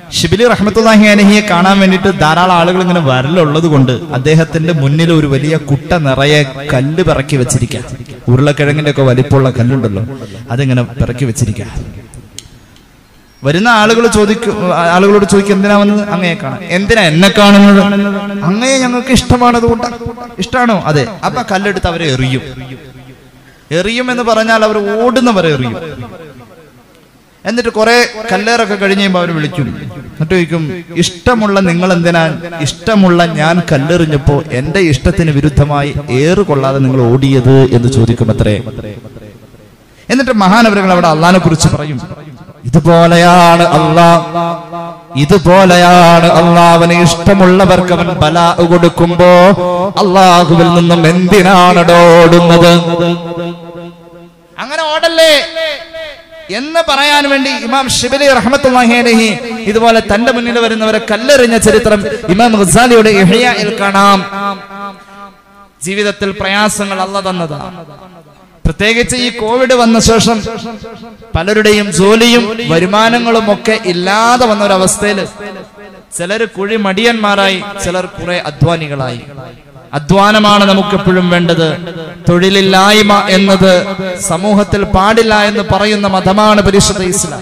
Speaker 1: ഷിബിലി റഹ്മത്തുല്ലാഹി അനഹിയെ കാണാൻ വേണ്ടിയിട്ട് ധാരാളം ആളുകൾ ഇങ്ങനെ വരലുള്ളത് കൊണ്ട് അദ്ദേഹത്തിന്റെ മുന്നിൽ ഒരു വലിയ കുട്ട നിറയെ കല്ല് പിറക്കി വെച്ചിരിക്കുക ഉരുളക്കിഴങ്ങിന്റെ ഒക്കെ വലിപ്പമുള്ള കല്ലുണ്ടല്ലോ അതിങ്ങനെ പിറക്കി വെച്ചിരിക്കുക വരുന്ന ആളുകൾ ചോദിക്കും ആളുകളോട് ചോദിക്കും എന്തിനാ വന്നത് അങ്ങയെ കാണാൻ എന്തിനാ എന്നെ കാണുന്നത് അങ്ങയെ ഞങ്ങൾക്ക് ഇഷ്ടമാണ് അതുകൊണ്ട് ഇഷ്ടമാണോ അതെ അപ്പൊ കല്ലെടുത്ത് അവരെ എറിയും എറിയും എന്ന് പറഞ്ഞാൽ അവർ ഓടുന്നവരെ എറിയും എന്നിട്ട് കുറെ കല്ലേറൊക്കെ കഴിഞ്ഞ് കഴിയുമ്പോൾ അവർ വിളിക്കും എന്നിട്ട് ചോദിക്കും ഇഷ്ടമുള്ള നിങ്ങൾ എന്തിനാ ഇഷ്ടമുള്ള ഞാൻ കല്ലെറിഞ്ഞപ്പോ എന്റെ ഇഷ്ടത്തിന് വിരുദ്ധമായി ഏറ് കൊള്ളാതെ നിങ്ങൾ ഓടിയത് എന്ന് ചോദിക്കും അത്രേ എന്നിട്ട് മഹാനവരങ്ങൾ അവിടെ അള്ളഹാനെ കുറിച്ച് പറയും ഇതുപോലെയാണ് അള്ളാ ഇതുപോലെയാണ് അള്ളാഹുവിന് ഇഷ്ടമുള്ളവർക്ക് അവൻ ബല കൊടുക്കുമ്പോ അള്ളാഹുവിൽ നിന്നും എന്തിനാണ് ഓടുന്നത് അങ്ങനെ ഓടല്ലേ എന്ന് പറയാൻ വേണ്ടി ഇമാം ഷിബലി റഹ്മത്തുല്ലാഹി ഇതുപോലെ തന്റെ മുന്നിൽ വരുന്നവരെ കല്ലെറിഞ്ഞ ചരിത്രം ഇമാം ഗസാലിയുടെ ഇഹ്യായിൽ കാണാം ജീവിതത്തിൽ പ്രയാസങ്ങൾ അല്ല തന്നതാണ് പ്രത്യേകിച്ച് ഈ കോവിഡ് വന്ന ശേഷം പലരുടെയും ജോലിയും വരുമാനങ്ങളും ഒക്കെ ഇല്ലാതെ വന്ന ഒരു അവസ്ഥയിൽ ചിലർ കുഴി മടിയന്മാരായി ചിലർ കുറെ അധ്വാനികളായി അധ്വാനമാണ് നമുക്ക് എപ്പോഴും വേണ്ടത് തൊഴിലില്ലായ്മ എന്നത് സമൂഹത്തിൽ പാടില്ല എന്ന് പറയുന്ന മതമാണ് പരിശുദ്ധ ഇസ്ലാം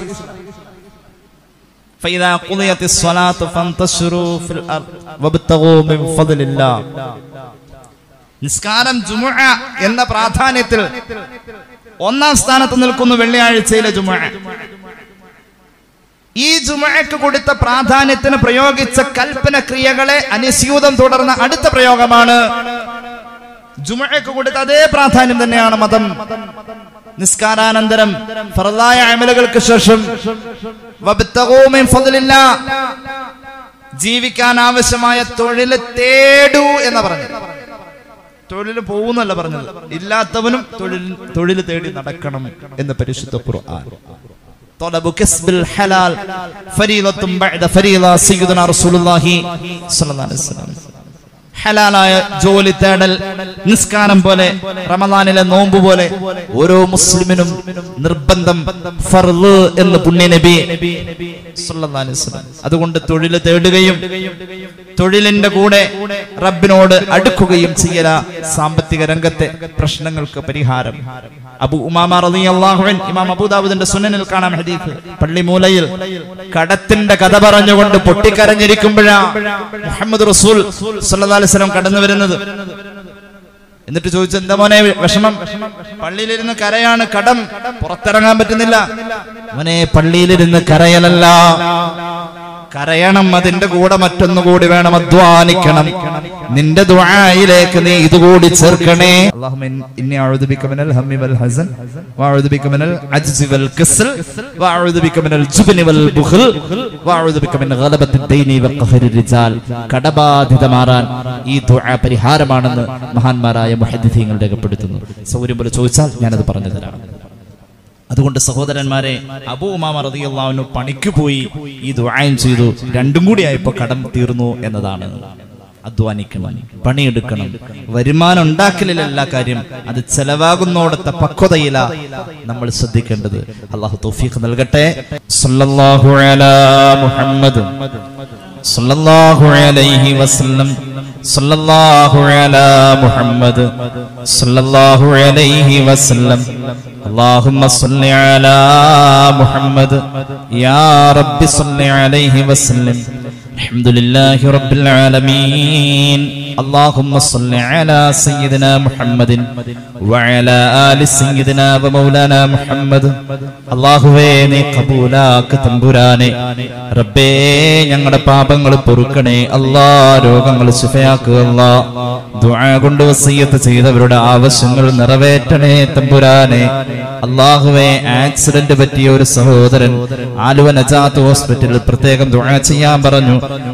Speaker 1: فإذا قضيت الصلاة فانتشروا في الأرض وابتغوا من فضل الله നിസ്കാരം ജുമുഅ എന്ന പ്രാധാന്യത്തിൽ ഒന്നാം സ്ഥാനത്ത് നിൽക്കുന്നു വെള്ളിയാഴ്ചയിലെ ജുമുഅ ഈ ജുമുഅക്ക് കൊടുത്ത പ്രാധാന്യത്തിന് പ്രയോഗിച്ച കൽപ്പന ക്രിയകളെ അനുസ്യൂതം തുടർന്ന അടുത്ത പ്രയോഗമാണ് ജുമുഅക്ക് കൊടുത്ത അതേ പ്രാധാന്യം തന്നെയാണ് മതം നിസ്കാരാനന്തരം ഫറലായ അമലുകൾക്ക് ശേഷം വബ്തഗൂ മിൻ ഫദ്ലില്ലാ ജീവിക്കാൻ ആവശ്യമായ തൊഴിൽ തേടൂ എന്ന് പറഞ്ഞു തൊഴിൽ പോകുന്നല്ല പറഞ്ഞത് ഇല്ലാത്തവനും തൊഴിൽ തൊഴിൽ തേടി നടക്കണം എന്ന് പരിശുദ്ധ ഖുർആൻ طلب كسب الحلال فريضة بعد فريضة سيدنا رسول الله صلى الله عليه وسلم ഹലാലായ ജോലി തേടൽ നിസ്കാരം പോലെ റമദാനിലെ നോമ്പ് പോലെ ഓരോ മുസ്ലിമിനും നിർബന്ധം ഫർള് എന്ന് പുണ്യനബി സല്ലല്ലാഹു അലൈഹി വസല്ലം. അതുകൊണ്ട് തൊഴിൽ തേടുകയും തൊഴിലിന്റെ കൂടെ റബ്ബിനോട് അടുക്കുകയും ചെയ്യല സാമ്പത്തിക രംഗത്തെ പ്രശ്നങ്ങൾക്ക് പരിഹാരം അബു ഉമാമ റളിയല്ലാഹു അൻഹു ഇമാം അബൂദാവൂദിന്റെ സുനനിൽ കാണാം ഹദീസ് പള്ളിമൂലയിൽ കടത്തിന്റെ കഥ പറഞ്ഞുകൊണ്ട് പൊട്ടിക്കരഞ്ഞിരിക്കുമ്പോഴാ മുഹമ്മദ് റസൂൽ സല്ലല്ലാഹു അലൈഹി വസല്ലം കടന്നു വരുന്നത് എന്നിട്ട് ചോദിച്ചു എന്താ മോനെ വിഷമം പള്ളിയിലിരുന്ന് കരയാണ് കടം പുറത്തിറങ്ങാൻ പറ്റുന്നില്ല മോനെ പള്ളിയിലിരുന്ന് കരയലല്ല കരയണം അതിന്റെ കൂടെ മറ്റൊന്നു കൂടി വേണം അധ്വാനിക്കണം നിന്റെ ദുആയിലേക്ക് നീ ഇതുകൂടി ചേർക്കണേ اللهم إني أعوذ بك من الهم والحزن وأعوذ بك من العجز والكسل وأعوذ بك من الجبن والبخل وأعوذ بك من غلبة الدين وقهر الرجال കടബാധിത മാറാൻ ഈ ദുആ പരിഹാരമാണെന്ന് മഹാന്മാരായ മുഹദ്ദിഥീങ്ങൾ രേഖപ്പെടുത്തുന്നു സൗകര്യം പോലെ ചോദിച്ചാൽ ഞാനത് പറഞ്ഞു തരാം അതുകൊണ്ട് സഹോദരന്മാരെ അബൂ ഉമാമ റളിയല്ലാഹു പണിക്ക് പോയി ഈ ദുആയും ചെയ്തു രണ്ടും കൂടി ആയപ്പോ കടം തീർന്നു എന്നതാണ് അധ്വാനിക്കണം പണിയെടുക്കണം വരുമാനം ഉണ്ടാക്കലിലല്ല കാര്യം അത് ചെലവാകുന്നോടത്തെ പക്വതയില നമ്മൾ ശ്രദ്ധിക്കേണ്ടത് അള്ളാഹു തൗഫീഖ് നൽകട്ടെ സല്ലല്ലാഹു അലാ മുഹമ്മദ് സല്ലല്ലാഹു അലൈഹി വസല്ലം സല്ലല്ലാഹു അലാ മുഹമ്മദ് സല്ലല്ലാഹു അലൈഹി വസല്ലം اللهم صل على محمد يا رب صل عليه وسلم الحمد لله رب العالمين اللهم صل على سيدنا محمد وعلى آل سيدنا ومولانا محمد അള്ളാഹുവേ നീ കബൂലാക്ക് തമ്പുരാനെ റബ്ബേ ഞങ്ങളുടെ പാപങ്ങൾ പൊറുക്കണേ അല്ലാ രോഗങ്ങൾ ശിഫയാക്കുക അല്ലാ ദുആ കൊണ്ട് വസീയത്ത് ചെയ്തവരുടെ ആവശ്യങ്ങൾ നിറവേറ്റണേ തമ്പുരാനെ അള്ളാഹുവെ ആക്സിഡന്റ് പറ്റിയ ഒരു സഹോദരൻ ആലുവ നജാത്ത് ഹോസ്പിറ്റലിൽ പ്രത്യേകം ദുആ ചെയ്യാൻ പറഞ്ഞു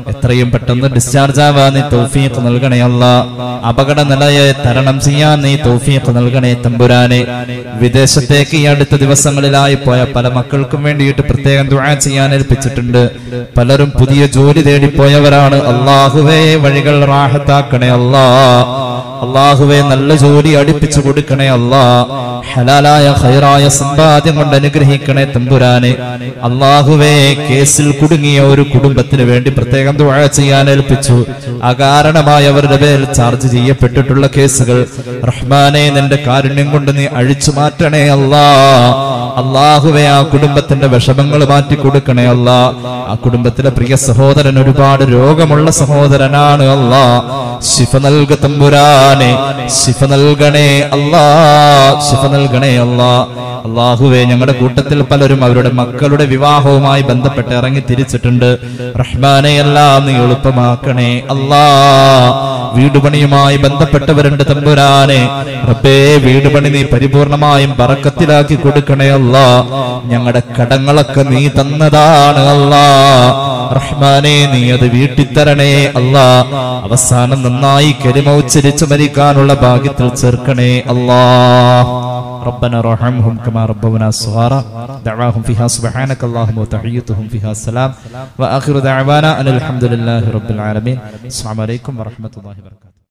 Speaker 1: എത്രയും പെട്ടെന്ന് ഡിസ്ചാർജ് ആവാൻ നീ തൗഫീഖ് നൽകണേ അല്ല അപകട നിലയെ തരണം ചെയ്യാൻ നീ തൗഫീഖ് നൽകണേ തമ്പുരാനെ വിദേശത്തേക്ക് ഈ അടുത്ത ദിവസങ്ങളിലായി പോയ പല മക്കൾക്കും വേണ്ടിയിട്ട് പ്രത്യേകം ദുആ ചെയ്യാൻ ഏൽപ്പിച്ചിട്ടുണ്ട് പലരും പുതിയ ജോലി തേടിപ്പോയവരാണ് അള്ളാഹുവേ വഴികൾ റാഹത്താക്കണേ അല്ലാ അള്ളാഹുവെ നല്ല ജോലി അടുപ്പിച്ചു കൊടുക്കണേ അല്ലാ ഹലാലായ ഖൈറായ സമ്പാദ്യം കൊണ്ട് അനുഗ്രഹിക്കണേ തമ്പുരാനെ അള്ളാഹുവെ കേസിൽ കുടുങ്ങിയ ഒരു കുടുംബത്തിന് വേണ്ടി പ്രത്യേകം ദുആ ചെയ്യാൻ ഏൽപ്പിച്ചു അകാരണമായി അവരുടെ പേരിൽ ചാർജ് ചെയ്യപ്പെട്ടിട്ടുള്ള കേസുകൾ റഹ്മാനെ നിന്റെ കാരുണ്യം കൊണ്ട് നീ അഴിച്ചു മാറ്റണേ അല്ലാ അള്ളാഹുവെ ആ കുടുംബത്തിന്റെ വിഷമങ്ങൾ മാറ്റി കൊടുക്കണേ അല്ല ആ കുടുംബത്തിലെ പ്രിയ സഹോദരൻ ഒരുപാട് രോഗമുള്ള സഹോദരനാണ് അല്ലാ ശിഫ നൽക തമ്പുരാനെ ശിഫ നൽകണേ അല്ലാ ശിഫ നൽകണേ അല്ലാ അള്ളാഹുവെ ഞങ്ങളുടെ കൂട്ടത്തിൽ പലരും അവരുടെ മക്കളുടെ വിവാഹവുമായി ബന്ധപ്പെട്ട് ഇറങ്ങി തിരിച്ചിട്ടുണ്ട് റഹ്മാനെ എല്ലാം നീ എളുപ്പമാക്കണേ അല്ലാ വീടുപണിയുമായി ബന്ധപ്പെട്ടവരുണ്ട് തമ്പുരാനെ റബ്ബേ വീടുപണി നീ പരിപൂർണമായും പറക്കത്തിലാക്കി കൊടുക്കണേ അല്ലാ ഞങ്ങളുടെ കടങ്ങളൊക്കെ നീ തന്നതാണ് അല്ലാ റഹ്മാനെ നീ അത് വീട്ടിത്തരണേ അല്ലാ അവസാനം നന്നായി കരിമ ഉച്ചരിച്ച് മരിക്കാനുള്ള ഭാഗ്യത്തിൽ ചേർക്കണേ അല്ലാ ربنا ارحمهم كما ربونا صغارا دعواهم فيها سبحانك اللهم وتحيتهم فيها السلام واخر دعوانا ان الحمد لله رب العالمين السلام عليكم ورحمه الله وبركاته